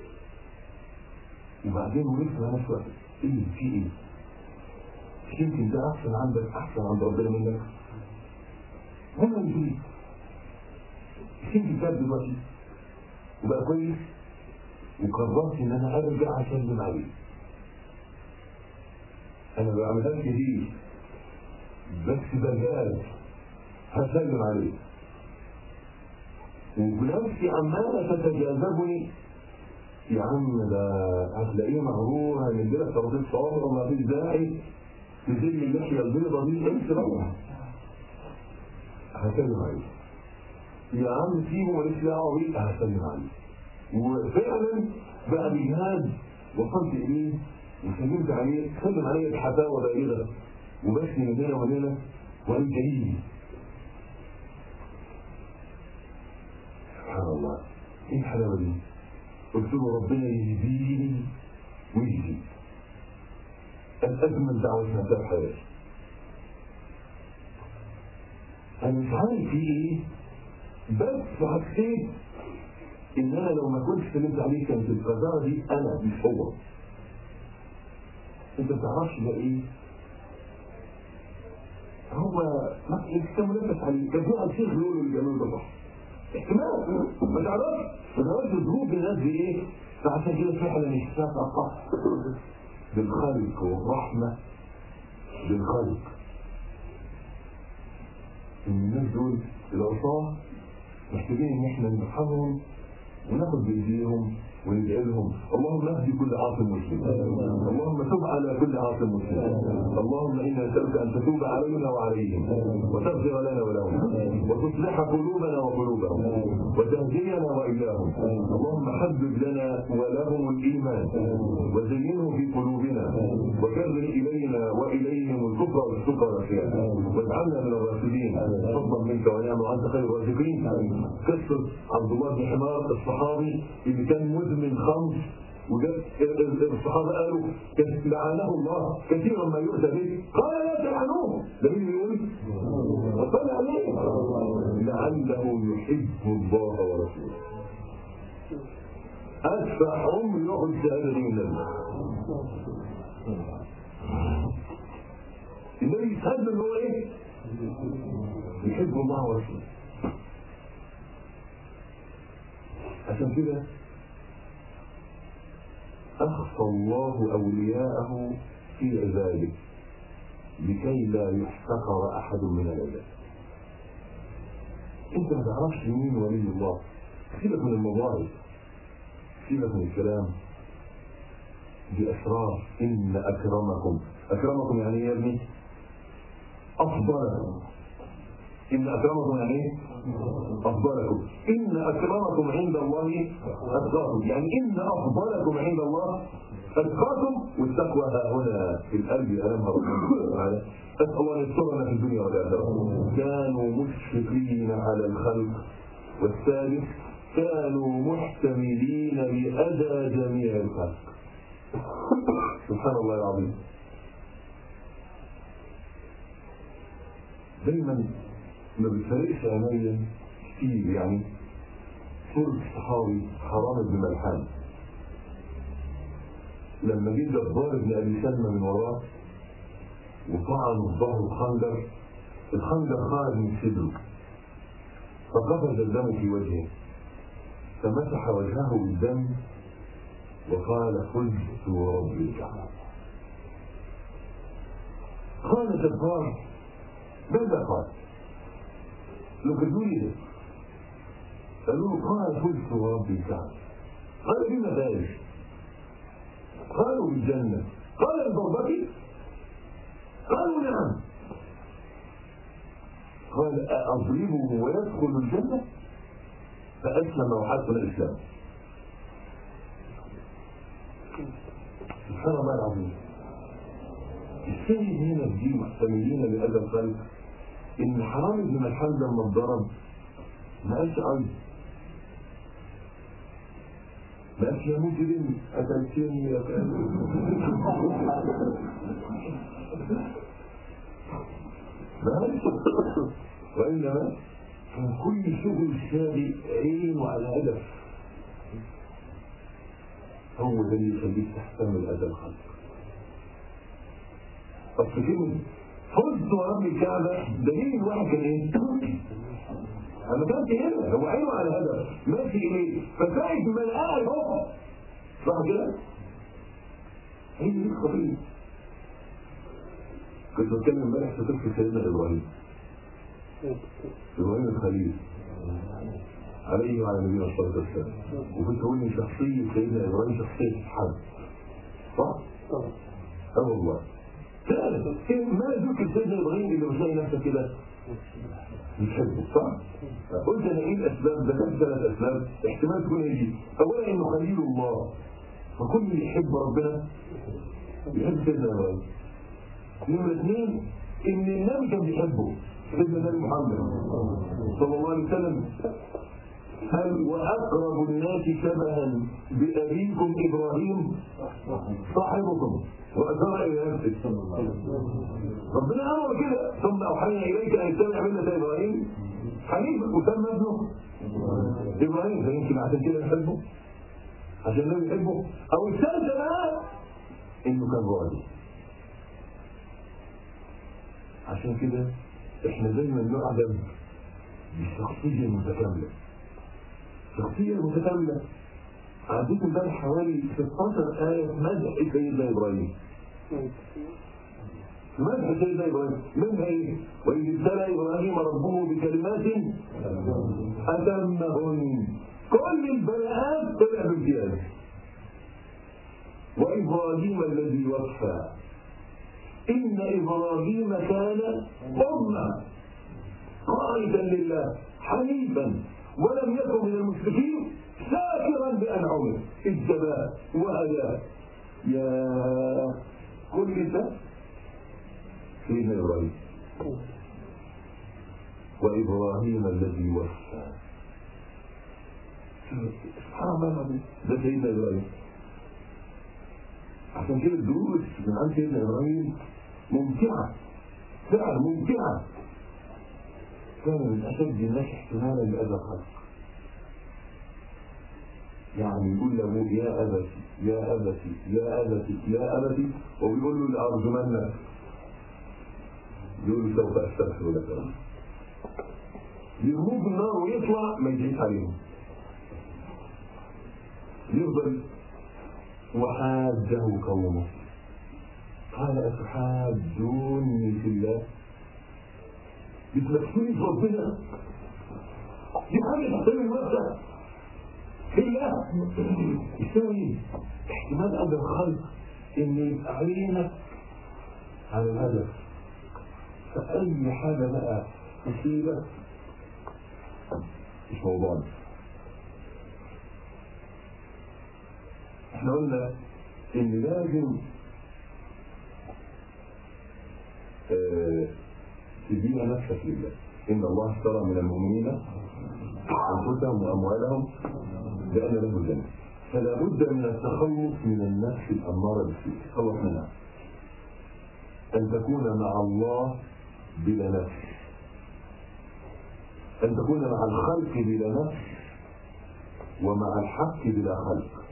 وبعدين وقفت مع نفسي وقت ايه في ايه؟ مش يمكن ده احسن عندك احسن عند ربنا منك؟ وانا يجي مش يمكن تاب دلوقتي وبقى كويس وقررت ان انا ارجع اسلم عليه انا ما بعملهاش كتير بس بجاز هسلم عليه ونفسي عماله تتجاذبني يا عم ده هتلاقيه مغرور هيديلك ترابيط صوابع وما فيش داعي تزل اللحيه البيضاء دي امشي بقى هسلم عليه يا عم سيبه ماليش دعوه بيه هسلم عليه وفعلا بقى بجهاد وصلت اليه وسلمت عليه سلم عليه بحفاوه بالغه وبس من هنا ومن هنا وانت ايه سبحان الله ايه الحلاوه دي قلت له ربنا يهديني ويهدي الأجمل دعوة سمعتها في حياتي أنا مش عارف في إيه بس حسيت إن أنا لو ما كنتش اتكلمت عليه كانت القذارة دي أنا مش هو أنت ما تعرفش ده إيه هو ما انت منافس عليه كان في واحد شيخ يقول له اللي بيعملوا ده صح احتمال ما تعرفش ما تعرفش ظروف الناس دي ايه فعشان كده فعلا الشفقة بالخلق والرحمة بالخلق الناس دول العصاة محتاجين ان احنا نرحمهم وناخد بايديهم وندعي لهم اللهم اهدي كل عاصم مسلم اللهم تب على كل عاصم مسلم اللهم انا نسالك ان تتوب علينا وعليهم وتغفر لنا ولهم وتصلح قلوبنا وقلوبهم وتهدينا واياهم اللهم حبب لنا ولهم الايمان وزينه في قلوبنا وكرر الينا واليهم الكفر والسكر والعصيان واجعلنا من الراشدين فضلا منك ونعم وانت خير الرازقين قصه عبد الله بن حمار الصحابي اللي كان مدمن خمر وجد الصحابه قالوا لعنه الله كثيرا ما يؤذى به قال لا تلعنوه ده مين بيقول؟ وصل عليه لعله يحب الله ورسوله ادفع عمري ياخذ الشهاده دي من الله النبي يشهد ان هو ايه؟ يحب الله ورسوله عشان كده أخفى الله أولياءه في عباده لكي لا يحتقر أحد من العباد أنت ما تعرفش مين ولي الله سيبك من المظاهر سيبك من الكلام دي أسرار إن أكرمكم أكرمكم يعني إيه يا ابني؟ أفضلكم إن أكرمكم يعني إيه؟ أفضلكم إن أكرمكم عند الله أتقاكم يعني إن أفضلكم عند الله أتقاكم والتقوى ها هنا في القلب ألمها ربنا تعالى أسأل الله أن يسترنا في الدنيا والآخرة كانوا مشفقين على الخلق والثالث كانوا محتملين لأذى جميع الخلق سبحان الله العظيم دايما ما بتفرقش عينيا كتير يعني صورة الصحابي حرام بن ملحان لما جه جبار بن ابي سلمى من وراه وطعنه في ظهره بخنجر الخنجر خرج من صدره فقفز الدم في وجهه فمسح وجهه بالدم وقال فزت ورب الكعبه قال جبار ماذا قال؟ لو كانوا لي قالوا له قال فزت وربي الكعبة قال بما ذلك قالوا بالجنة قال الضربة قالوا نعم قال أضربه ويدخل الجنة فأسلم وحسن الإسلام سبحان الله العظيم السيد هنا دي محتملين لهذا الخلق ان حرام بن ملحان لما اتضرب ما قالش اي ما قالش يا مجرم قتلتني يا ما قالش وانما كان كل شغل الشاري عينه على هدف هو ده اللي يخليك تحتمل هذا الخلق اصل كلمه فزت ورب الكعبة دليل واحد كان ايه؟ انا كانت هنا هو عينه على هدف ماشي اليه فساعد ما لقاه هو صح كده؟ هي دي القضية كنت بتكلم امبارح في قصة سيدنا ابراهيم ابراهيم الخليل عليه وعلى نبينا الصلاة والسلام وكنت اقول ان شخصية سيدنا ابراهيم شخصية تتحب صح؟ اه والله فعلا ما ذكر سيدنا ابراهيم اللي بتلاقي نفسك كده بتحبه صح؟ قلت انا ايه الاسباب؟ ده كان ثلاث اسباب احتمال تكون هي دي اولا انه خليل الله فكل اللي يحب ربنا يحب سيدنا ابراهيم نمرة اثنين ان النبي كان بيحبه سيدنا النبي محمد صلى الله عليه وسلم هل واقرب الناس شبها بابيكم ابراهيم صاحبكم واشار الى نفسه ربنا امر كده ثم اوحينا اليك ان اتبع مله ابراهيم حنيفا وسمى ابنه ابراهيم فيمكن عشان كده يحبه عشان النبي يحبه او الثالثه بقى انه كان راضي عشان كده احنا دايما نعجب بالشخصيه المتكامله الشخصيه المتكامله عديت امبارح حوالي 16 آية مدح سيدنا إبراهيم مدح سيدنا إبراهيم منها إيه؟ وإذ ابتلى إبراهيم ربه بكلمات أتمهن كل البلاءات طلع بامتياز وإبراهيم الذي وفى إن إبراهيم كان أمة قائدا لله حنيفا ولم يكن من المشركين شاكرا بأنعمه اجتباه وهداه يا كل ده سيدنا إبراهيم وإبراهيم الذي وفى سبحان الله العظيم ده سيدنا إبراهيم عشان كده الدروس من عند سيدنا إبراهيم ممتعة فعلا ممتعة كان من أشد الناس احتمالا لأذى الخلق يعني يقول له يا أبتي يا أبتي يا أبتي يا أبتي وبيقول له لأرجمنك يقول له سوف أستغفر لك ربي يرموه في النار ويطلع ما يجيش عليهم يفضل وحاجه قومه قال أتحاجوني في الله بتنفسوني في ربنا دي حاجة تحتمل نفسها في الله يساوي احتمال قلب الخلق ان يبقى عينك على الهدف فأي حاجة بقى تصيبك مش موضوعنا احنا قلنا ان لازم اه تدين نفسك لله ان الله اشترى من المؤمنين انفسهم واموالهم بان له الجنه فلا بد من التخلص من النفس الاماره بالسوء تخلص منها ان تكون مع الله بلا نفس ان تكون مع الخلق بلا نفس ومع الحق بلا خلق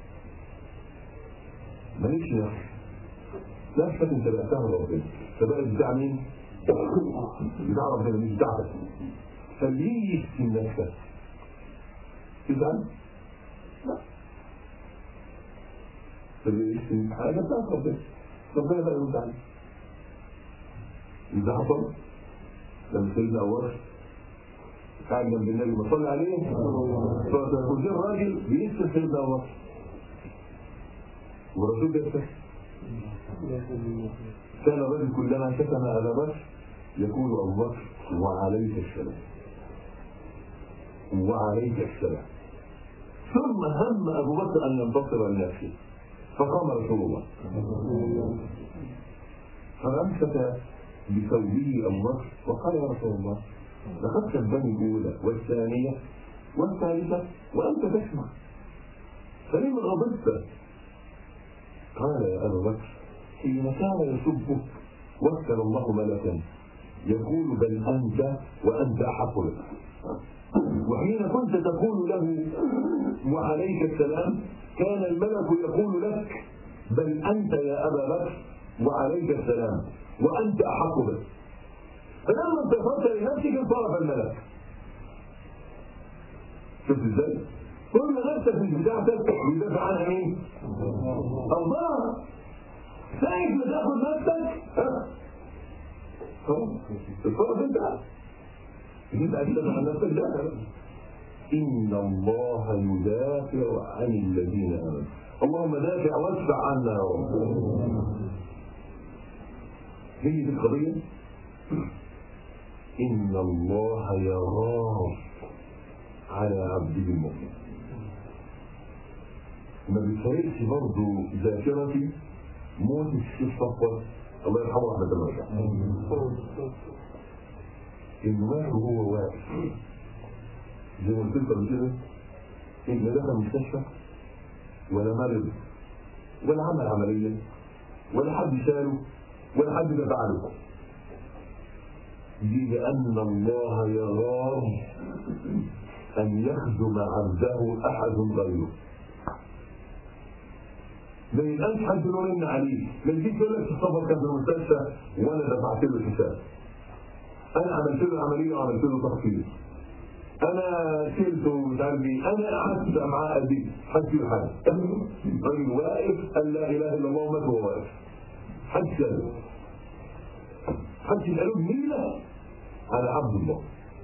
ماليش نفس نفسك انت بقتها ربنا فبقى بتاع مين؟ بتاع ربنا مش بتاعتك فليه يشتم نفسك تزعل؟ لا فليه يشتم حاجة بتاعت ربنا ربنا بقى يرد عليك إذا حصل لما سيدنا أبو بكر قاعد جنب النبي ما صلى عليه فجاء راجل بيشتم سيدنا أبو بكر والرسول يستحي كان الرجل كلما شتم ابا بكر يقول ابو بكر وعليك السلام وعليك السلام ثم هم ابو بكر ان ينتصر لنفسه فقام رسول الله فامسك بثوبه ابو بكر وقال يا رسول الله لقد كذبني الاولى والثانيه والثالثه وانت تسمع فلما غضبت قال يا ابا بكر حين كان يسبك وكل الله ملكا يقول بل انت وانت احق بك وحين كنت تقول له وعليك السلام كان الملك يقول لك بل انت يا ابا بكر وعليك السلام وانت احق بك فلما انتصرت لنفسك انصرف الملك شفت ازاي؟ كل نفسك مش بتاعتك بيدافع عنها مين؟ الله ساعة ما تاخد نفسك ها اتصرف انت يبقى تدافع عن نفسك ده إن الله يدافع عن الذين آمنوا اللهم دافع وادفع عنا يا رب هي دي القضية إن الله يغار على عبده المؤمن ما بتفرقش برضه ذاكرتي موت الشيخ صفوت الله يرحمه رحمة الله واسعة إنه مات وهو واقف زي ما قلت لك قبل كده إن لا دخل مستشفى ولا مرض ولا عمل عملية ولا حد شاله ولا حد دفع له دي لأن الله يغار أن يخدم عبده أحد غيره ما يبقاش حد له من عليه ما يجيش يقول لك السفر كان في المستشفى وانا دفعت له الحساب انا عملت له عمليه وعملت له تخفيض انا شلته مش عارف ايه انا قعدت معاه قد ايه حد فيه حاجه راجل واقف قال لا اله الا الله ومات وهو واقف حد ساله حد يساله جميله على عبد الله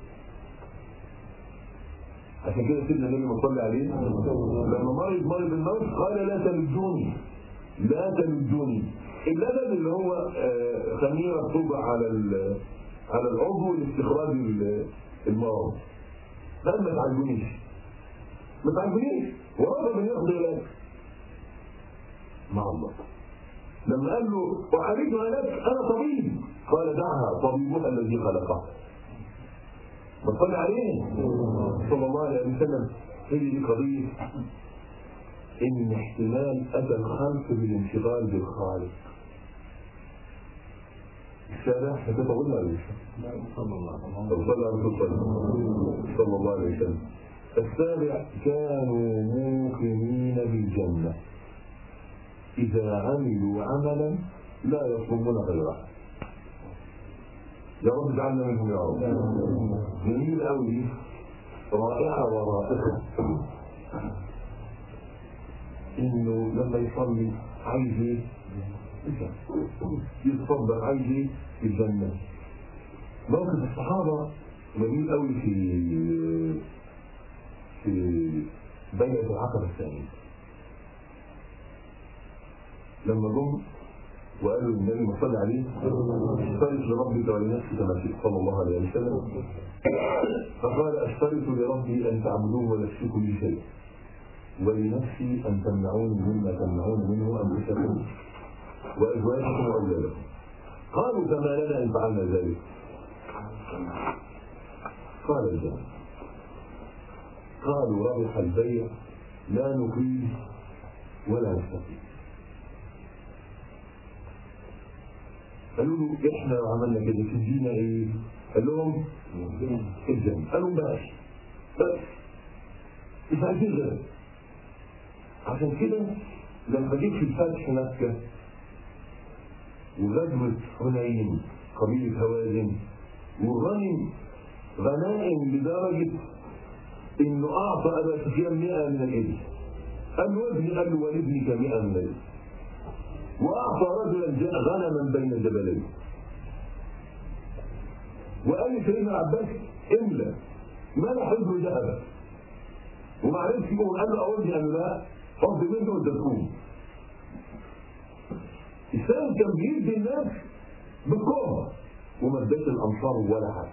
عشان كده سيدنا النبي صلى عليه لما مرض مرض الموت قال لا تلجوني لا تلجوني اللبن اللي هو آه، خميره توضع على ال- على العضو لاستخراج ال- المرض قال ما تعالجونيش ما تعالجونيش ورفض ان ياخذ علاج مع الله لما قال له اعالجها لك انا طبيب قال دعها طبيبها الذي خلقها بصل عليه صلى الله عليه وسلم هي دي قضية إن احتمال أتى الخلق بالانشغال بالخالق السابع هتطول ولا مش؟ صلى الله عليه وسلم طب صلى على رسول الله صلى الله عليه وسلم السابع كانوا موقنين بالجنة إذا عملوا عملا لا يطلبون غيره يا رب اجعلنا منهم يا رب جميل قوي رائعة ورائقة إنه لما يصلي عايز إيه؟ يتصدق عايز إيه؟ في الجنة موقف الصحابة جميل قوي في في بيعة العقبة الثانية لما جم وقالوا للنبي ما صلى عليه اشترط لربك ولنفسك ما شئت صلى الله عليه وسلم فقال اشترط لربي ان تعبدوه ولا تشركوا بي شيئا ولنفسي ان تمنعوني مما تمنعون منه انفسكم وازواجكم واولادكم قالوا فما لنا ان فعلنا ذلك قال الجنة قالوا ربح البيع لا نقيم ولا نستقيم قالوا له احنا لو عملنا كده تدينا ايه؟ قال لهم الجنة قالوا بلاش بس مش عايزين غير عشان كده لما جيت في الفتح مكة وغزوة حنين قبيلة هوازن والغنم غنائم لدرجة انه اعطى ابا سفيان 100 من الابل قال له ابني قال له ولابنك 100 من الابل واعطى رجلا جاء غنما بين جبلين وقال لسيدنا العباس املا ملح ابنه ذهبا وما عرفش يقول قال له اودي قال له لا حط منه وتدخل السلام كان بيدي الناس بالكوره وما اداش الانصار ولا حاجه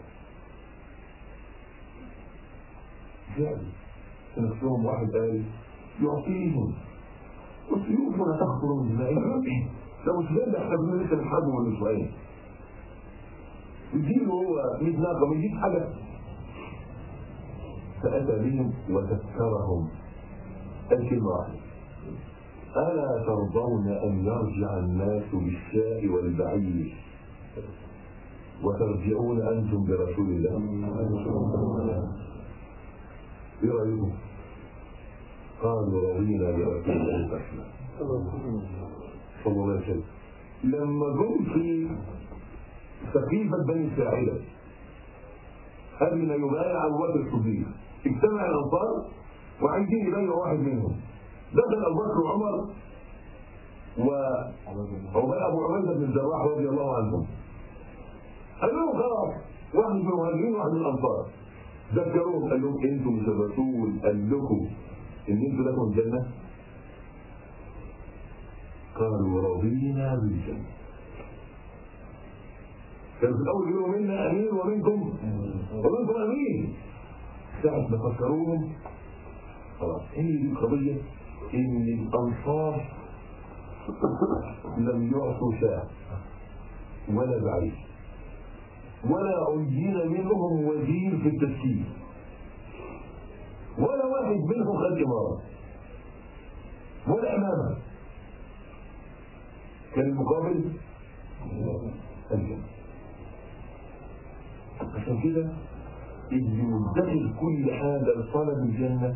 فعلا في نفسهم واحد قال يعطيهم وسيوفنا تخطر من دمائهم لو مش ده احنا كنا لسه بنحاربه من اسبوعين يجيله هو 100 ناقه ما يجيش حاجه فاتى بهم وذكرهم قال كلمه واحده الا ترضون ان يرجع الناس بالشاء والبعير وترجعون انتم برسول الله ايه رايكم قالوا رضينا برسول الله فاشنا صلى الله عليه وسلم لما جم في سقيفة بني ساعدة قبل ما يبايع أبو بكر الصديق اجتمع الأنصار وعايزين يبايعوا واحد منهم دخل أبو بكر وعمر وعمر أبو عبيدة بن الجراح رضي الله عنهم قال لهم خلاص واحد من المهاجرين وواحد من الأنصار ذكروهم قال لهم انتم مش الرسول قال لكم ان انتم لكم الجنه قالوا رضينا بالجنه كانوا في الاول يقولوا منا امين ومنكم ومنكم امين ساعة ما فكروهم خلاص هي دي القضية ان الانصار لم يعطوا شاة ولا بعيد ولا عين منهم وزير في التسكين ولا واحد منهم خد إمارة ولا إمامة كان المقابل الجنة عشان كده اللي مدخل كل حاجة لطلب الجنة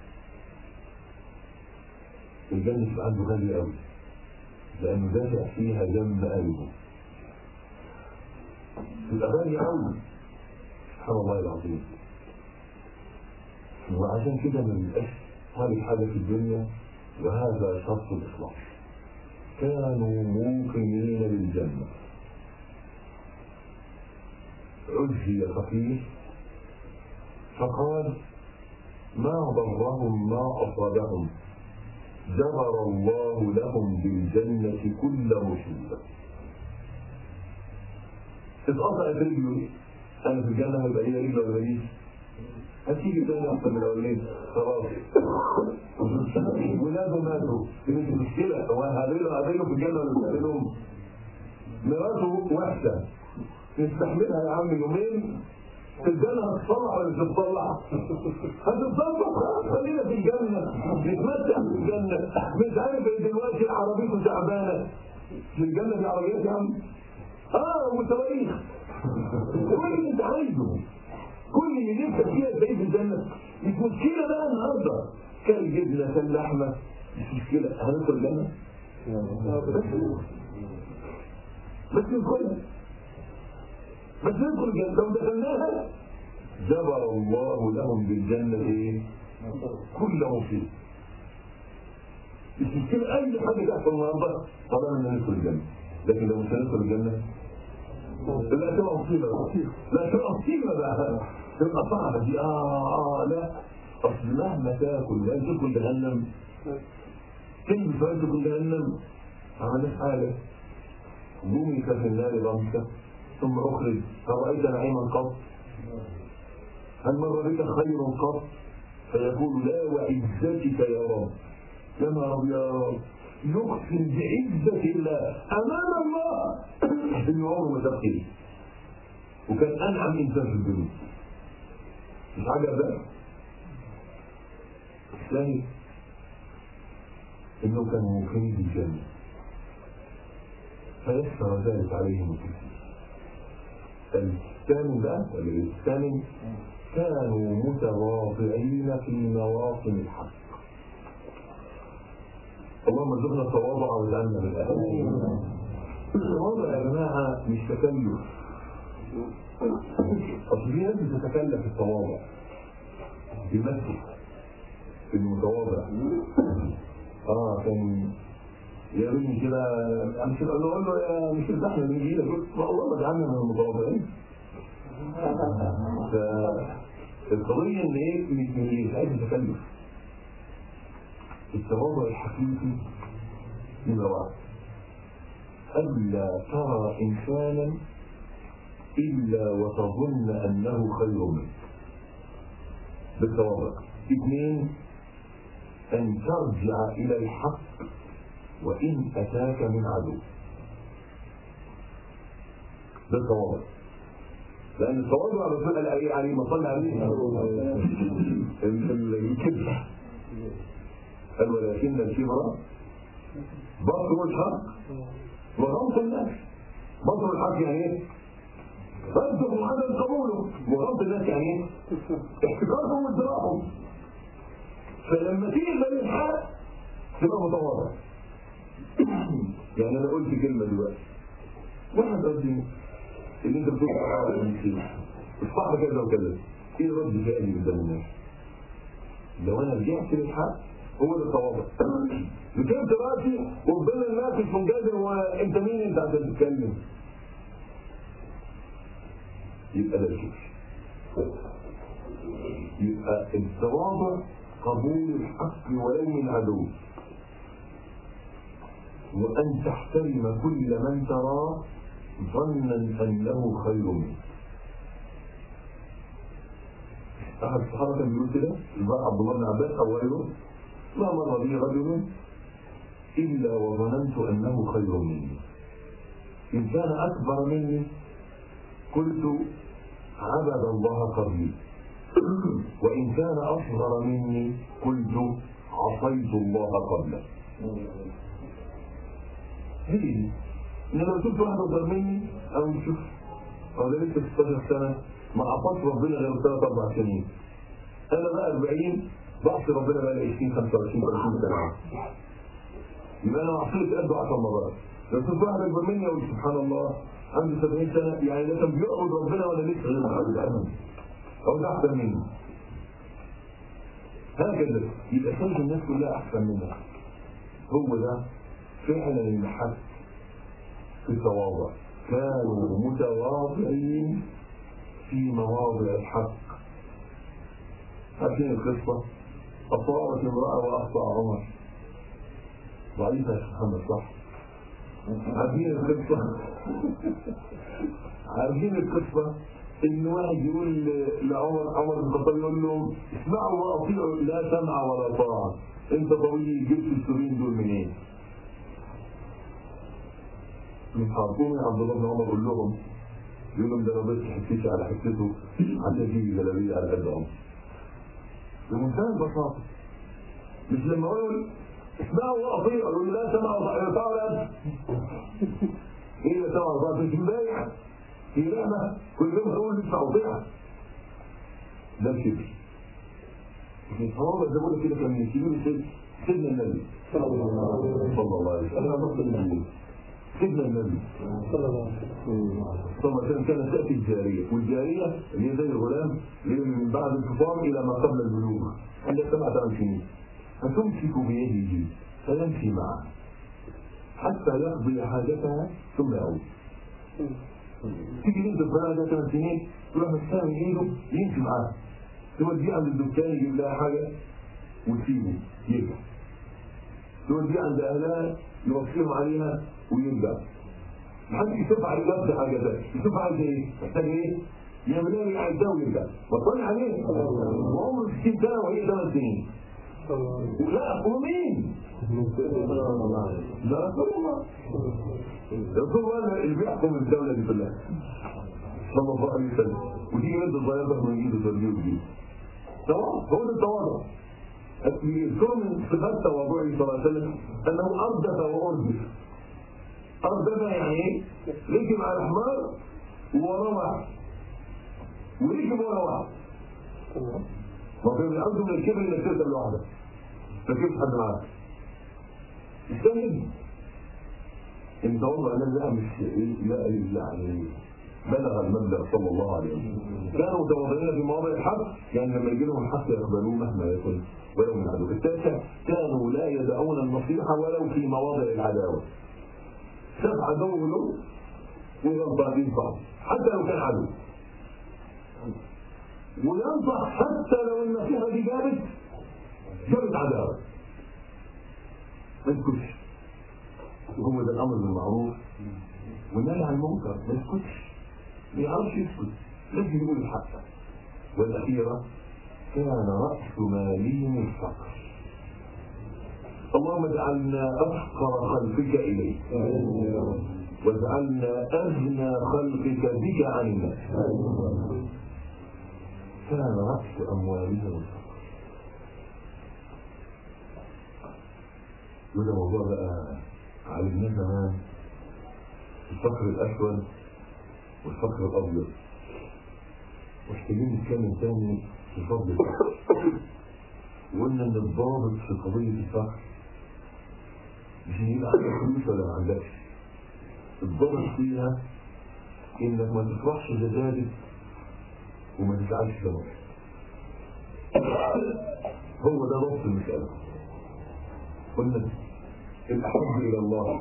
الجنة تبقى عنده غالية قوي لأنه دافع فيها دم قلبه تبقى غالية قوي سبحان الله العظيم وعشان كده ما بيبقاش طالب حاجة في الدنيا وهذا شرط الإخلاص كانوا موقنين بالجنة عزي فقير فقال ما ضرهم ما أصابهم جبر الله لهم بالجنة كل مصيبة اتقطعت رجله أنا في الجنة هيبقى ليا رجل ولا ماليش هتيجي تاني أحسن من الأولين خلاص ولاده ماتوا دي مش مشكلة هو هقابله هقابله في الجنة ولا مش هقابلهم مراته وحشة نستحملها يا عم يومين في الجنة هتطلع ولا مش هتطلع؟ هتطلع خلاص خلينا في الجنة نتمتع في الجنة مش عارف ايه دلوقتي عربيته تعبانة في الجنة في عربيات يا عم اه وصواريخ كل اللي انت عايزه كل اللي نفسك فيها تلاقيه في الجنة مش مشكلة بقى النهارده كان جبنة كان لحمة مش مشكلة هندخل الجنة بس ندخلها بس ندخل الجنة لو دخلناها جبر الله لهم بالجنة ايه؟ كل مصيبة مش مشكلة أي حاجة تحصل النهارده طالما إن ندخل الجنة لكن لو مش هندخل الجنة لا تبقى مصيبة لا تبقى مصيبة بقى تبقى صعبة دي آه آه لا أصل مهما تاكل وأنت تدخل جهنم تلبس وأنت تدخل جهنم عملت حاجة بومك في النار ضمسة ثم أخرج فرأيت نعيما قط هل مر بك خير قط فيقول لا وعزتك يا رب يا نهار أبيض يقسم بعزة الله أمام الله إنه عمره ما شاف خير وكان أنعم إنسان في الدنيا مش عجب ده الثاني إنه كان موقنين بالجنة فيسر ذلك عليهم الكثير الثامن بقى الثامن كانوا متواضعين في مواطن الحق اللهم ارزقنا التواضع واجعلنا من اهله التواضع يا جماعه مش تكلف اصل في ناس بتتكلف التواضع بيمثل انه متواضع اه كان يا ابني كده مش اقول له اقول له يا مش احنا بنجي لك قلت والله اجعلنا من المتواضعين فالقضيه ان ايه مش عايز تكلف التواضع الحقيقي نمرة واحد ألا ترى إنسانا إلا وتظن أنه خير منك بالتواضع اثنين أن ترجع إلى الحق وإن أتاك من عدو بالتواضع لأن التواضع الرسول قال عليه عليه ما صلى عليه الكبر قال ولكن الكبر بطر الحق وغمط الناس بطر الحق يعني ايه؟ رده عدم قبوله وغمط الناس يعني ايه؟ احتكارهم وازدراءهم فلما تيجي بين الحق تبقى متواضع يعني انا قلت كلمه دلوقتي واحد قصدي اللي انت بتقول على المسلمين الصح كذا وكذا ايه رد فعلي قدام الناس؟ لو انا رجعت للحق هو ده التواضع ركبت راسي وقدام الناس مش منجذب وانت مين انت عشان تتكلم يبقى ده الكبر يبقى التواضع قبول الحق ولو من عدو وأن تحترم كل من تراه ظنا أنه خير منك أحد الصحابة كان بيقول كده عبد الله بن عباس أو غيره ما مر بي رجل إلا وظننت أنه خير مني إن كان أكبر مني قلت عبد الله قبلي وإن كان أصغر مني قلت عصيت الله قبله هي دي إن لو شفت واحد أصغر مني أو شوف أو ده لسه 16 سنة ما عصاش ربنا غير ثلاث أربع سنين أنا بقى 40 بعصي ربنا بقى لي 20 25 30 سنة يبقى أنا عصيت قده 10 مرات لو شفت واحد أكبر مني أقول سبحان الله عنده 70 سنة يعني ده كان بيعبد ربنا ولا لسه غير محمد أو ده أحسن مني هكذا يبقى شايف الناس كلها أحسن منك هو ده فعلا المحك في التواضع كانوا متواضعين في مواضع الحق عارفين القصة أصابت امرأة وأخطأ عمر ضعيفة يا شيخ محمد صح عارفين القصة عارفين القصة ان واحد يقول لعمر عمر بن الخطاب يقول له اسمعوا واطيعوا لا سمع ولا طاعه انت طويل جبت السوريين دول منين؟ مش عارفين يا عبد الله بن عمر قول لهم يقول لهم ده انا بس حسيتي على حسته حتى تيجي جلابيه على قد عمر بمنتهى البساطه مش لما اقول اسمعوا واطيعوا يقول لا سمع ولا طاعه ولا ايه لا سمع ولا طاعه مش امبارح في نعمة كل يوم هقول ندفع وضيعة ده الكبر هو زي ما كده كان من كبير سيد سيدنا النبي صلى الله عليه وسلم سيدنا النبي صلى الله عليه وسلم ثم كان كانت تأتي الجارية والجارية اللي هي زي الغلام اللي من بعد الفطام إلى ما قبل البلوغ عندها سبع ثمان سنين فتمسك بيده فيمشي معه حتى يقضي حاجتها ثم يعود تيجي بنت الصغيرة ده ثمان سنين تروح مسكها من ايده يمشي معاها توديه عند الدكان يجيب لها حاجة وتسيبه يرجع توديه عند اهلها يوصيهم عليها ويرجع محدش يشوف عليه نفس حاجة ده يشوف عايز ايه محتاج ايه يعمل ايه يعمل ده ويرجع بطلع عليه وعمره 60 سنة وهي 8 سنين لا ومين؟ ده رسول الله رسول الله اللي بيحكم الدولة دي كلها صلى الله عليه وسلم وتيجي بنت صغيرة تاخد من ايده توديه وتجيبه تمام هو ده التواضع يذكر من صفات تواضعه صلى الله عليه وسلم انه اردف واردف اردف يعني ايه؟ ركب على الحمار وروح وركب وروح ما في من عنده من الكبر انك تركب لوحدك ما تجيبش حد معاك الثاني ان تواضع النبي بقى مش ايه لا يعني بلغ المبلغ صلى الله عليه وسلم كانوا متواضعين في مواضع الحق يعني لما يجي لهم الحق يقبلوه مهما يكن ولو من عدو التاسع كانوا لا يدعون النصيحه ولو في مواضع العداوه شاف عدو له وغلطانين بعض حتى لو كان عدو وينصح حتى لو النصيحه دي جابت جابت عداوه ما يسكتش هو ده الامر بالمعروف والنهي عن المنكر ما يسكتش ما يعرفش يسكت لازم يقول الحق والاخيره كان راس مالهم الفقر اللهم اجعلنا افقر خلقك اليك واجعلنا اغنى خلقك بك عن الناس كان راس اموالهم الفقر وده موضوع بقى علمناه زمان الفقر الأسود والفقر الأبيض محتاجين نتكلم تاني في فضل الفقر وقلنا إن الضابط في قضية الفقر مش إن يبقى عندك فلوس ولا ما عندكش الضابط فيها إنك ما تفرحش إذا زادت وما تزعلش إذا نقصت هو ده ضبط المسألة قلنا الأحب إلى الله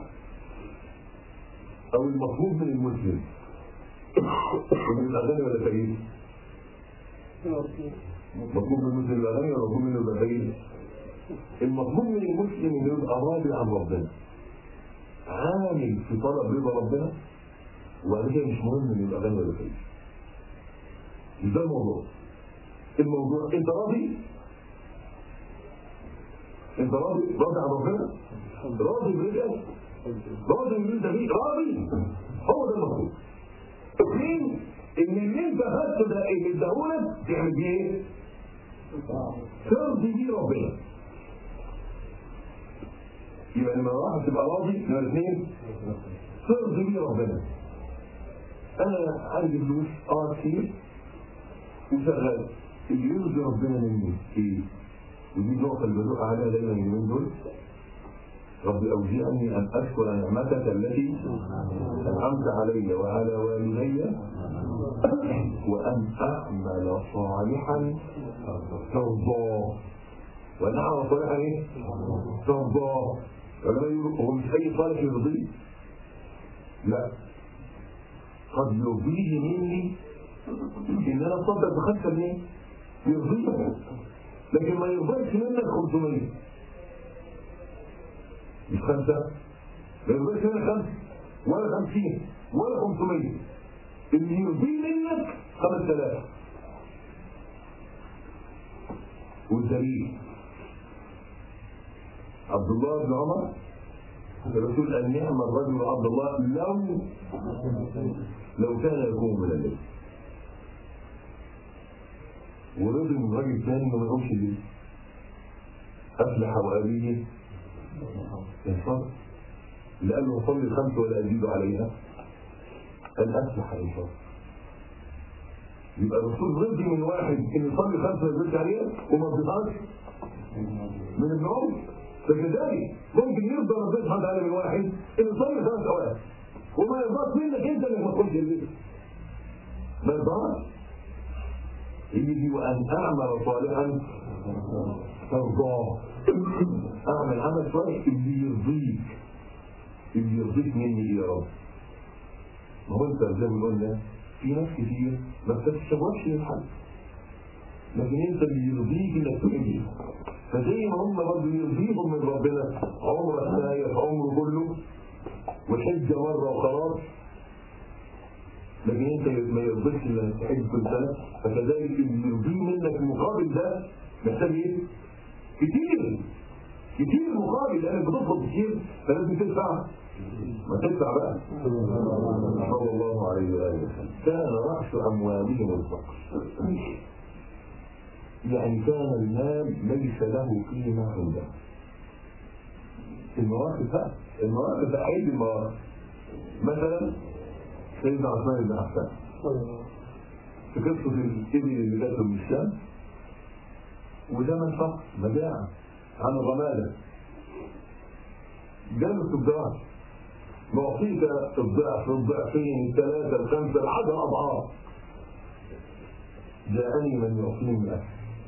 أو المطلوب من المسلم إنه يبقى غني ولا فقير؟ مطلوب من المسلم يبقى غني ولا مطلوب منه يبقى فقير؟ المطلوب من المسلم إنه يبقى راضي عن ربنا عامل في طلب رضا ربنا وبعد كده مش مهم إنه يبقى غني ولا فقير مش ده الموضوع الموضوع أنت راضي؟ أنت راضي؟ راضي عن ربنا؟ راضي برزقك؟ راضي من انت فيه راضي هو ده المطلوب اثنين ان اللي انت خدته ده اللي اداهولك تعمل بيه ايه؟ ترضي بيه ربنا يبقى لما واحد تبقى راضي نمرة اثنين ترضي بيه ربنا انا عندي فلوس اه كتير وشغال اللي يرضي ربنا مني ايه؟ ودي النقطة اللي بدق عليها دايما اليومين دول رب أوزعني أن أشكر نعمتك التي أنعمت علي وعلى والدي وأن أعمل صالحا ترضاه وأن أعمل صالحا إيه؟ ترضاه العلماء يقولوا هو مش أي صالح يرضيه لا قد يرضيه مني إن أنا أصدق بخمسة جنيه يرضيه لكن ما يرضيش منك 500 مش خمسة ما يرضيش منك خمسة ولا خمسين ولا 500 اللي يرضيه منك 5000 والدليل عبد الله بن عمر الرسول أن نعم الرجل عبد الله لو لو كان يقوم من الليل ورضي من راجل ثاني انه ما يقومش الليل افلح وابيه انصر اللي قال له صلي الخمس ولا ازيد عليها قال افلح انصر يبقى الرسول رضي من واحد ان يصلي خمس ولا يزيدش عليها وما رضيهاش من ابن عمر فكذلك ممكن يرضى ربنا سبحانه وتعالى من واحد ان يصلي خمس اوقات وما يرضاش منك انت انك ما تقومش الليل ما يرضاش يجي وأن أعمل صالحا ترضاه أعمل عمل صالح اللي يرضيك اللي يرضيك مني يا رب ما هو أنت زي ما قلنا في ناس كتير ما بتتشوفش للحل لكن أنت اللي يرضيك إنك تؤمن فزي ما هم برضه يرضيهم من ربنا عمر الثانية عمره كله والحجة مرة وخلاص لكن انت ما يرضيش الا تحج كل سنه فكذلك اللي يرضيه منك المقابل ده محتاج ايه؟ كتير كتير مقابل لانك بتطلب كتير فلازم تدفع ما تدفع بقى صلى الله عليه واله وسلم كان راس اموالهم الفقر يعني كان المال ليس له قيمه عنده المواقف بقى المواقف بقى عيد المواقف مثلا سيدنا عثمان بن عفان في قصة الإبل اللي جات له من الشام وزمن فقر مجاعة عن الرمادة جاله التجار نعطيك الضعف الضعفين الثلاثة الخمسة العشر أضعاف جاءني من يعطيني الأكل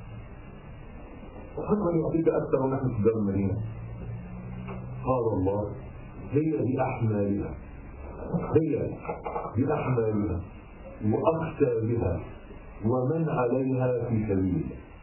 وحتى من يعطيك أكثر ونحن تجار المدينة قال الله هي بأحمالها هي بأحمالها وأقسامها ومن عليها في سبيل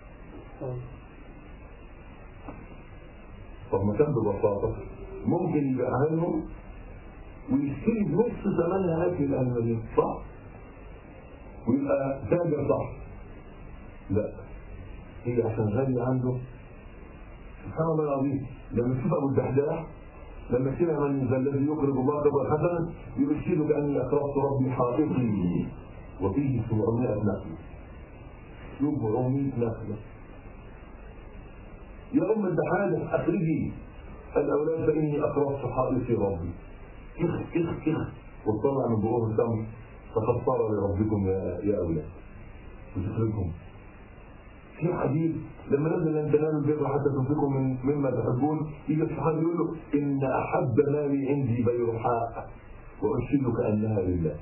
طب ما كان ببساطة ممكن يبيعها لهم ويشتري بنص ثمنها أكل الألمانيين صح؟ ويبقى تاجر صح لا هي عشان غالية عنده سبحان الله العظيم لما تشوف أبو الدحداح لما سمع من ذا الذي يقرض الله قرضا حسنا يبشر باني اقرضت ربي حائطي وفيه 700 نخله 700 نخله يا ام الدحادح اخرجي الاولاد فاني اقرضت حائطي ربي كخ كخ كخ وطلع من بؤور التمر فقد صار لربكم يا يا اولاد وتخرجهم في حديث لما نزل لن تنالوا البر حتى تنفقوا من مما تحبون يجي الصحابي يقول له ان احب مالي عندي بيرحاء واشهدك انها لله.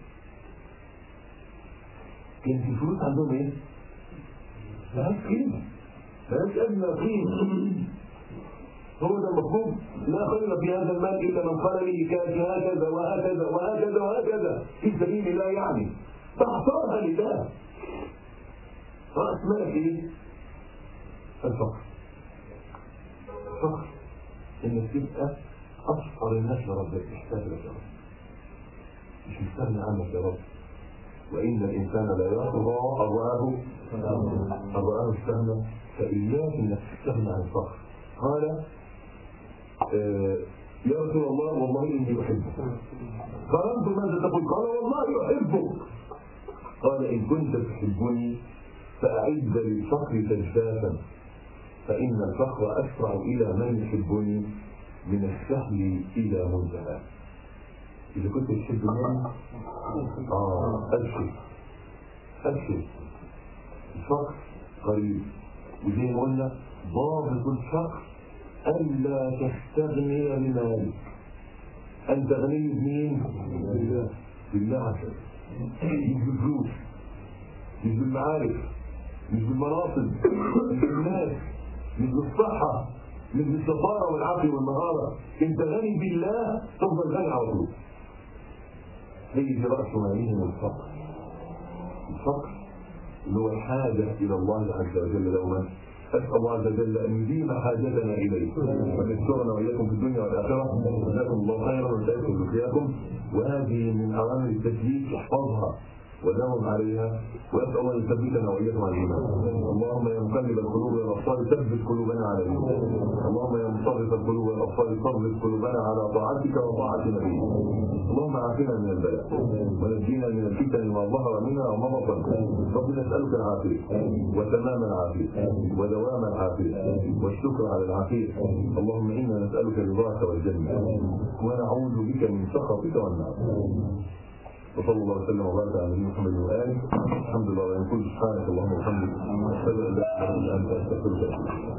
كانت الفلوس عندهم ايه؟ ملهاش قيمه ملهاش ادنى قيمه هو ده المطلوب لا خير في هذا المال الا من قال لي كان هكذا وهكذا وهكذا وهكذا في سبيل الله يعني تختارها لله راس مالك ايه؟ الفقر فقر انك تبقى افقر الناس لربك محتاج لك يا رب مش مستغني عنك يا رب وان الانسان لا يرضى اراه اراه استغنى فاياك انك تستغنى عن الفقر قال آه يا رسول الله والله إني أحبك قال أنت ماذا تقول قال والله أحبك قال إن كنت تحبني فأعد للفقر تجدافا فإن الفقر أسرع إلى من يحبني من السهل إلى منتهى إذا كنت تحبني آه أبشر أبشر الفقر قريب وزي ما قلنا ضابط الفقر ألا تستغني بمالك أنت غني بمين؟ بالله عز وجل مش بالفلوس مش بالمعارف مش بالمناصب مش بالناس مش بالصحة مش بالسفارة والعقل والمهارة انت غني بالله تفضل غني على طول هي دي رأس مالهم الفقر الفقر اللي هو الحاجة إلى الله عز وجل دوما أسأل الله عز وجل أن يديم حاجتنا إليه وأن يسترنا وإياكم في الدنيا والآخرة جزاكم الله خيرا وسعدكم بقياكم وهذه من أوامر التثبيت احفظها وداوم عليها واسال الله ان يثبتنا واياكم على الايمان اللهم يا مقلب القلوب والابصار ثبت قلوبنا على الايمان اللهم يا مصرف القلوب والابصار صرف قلوبنا على طاعتك وطاعه نبيك اللهم عافنا من البلاء ونجينا من الفتن ما ظهر منها وما بطن ربنا نسالك العافيه وتمام العافيه ودوام العافيه والشكر على العافيه اللهم انا نسالك رضاك والجنه ونعوذ بك من سخطك والنار وصلى الله وسلم وبارك على نبينا محمد واله الحمد لله ونقول سبحانك اللهم وبحمدك اشهد ان لا اله الا انت استغفرك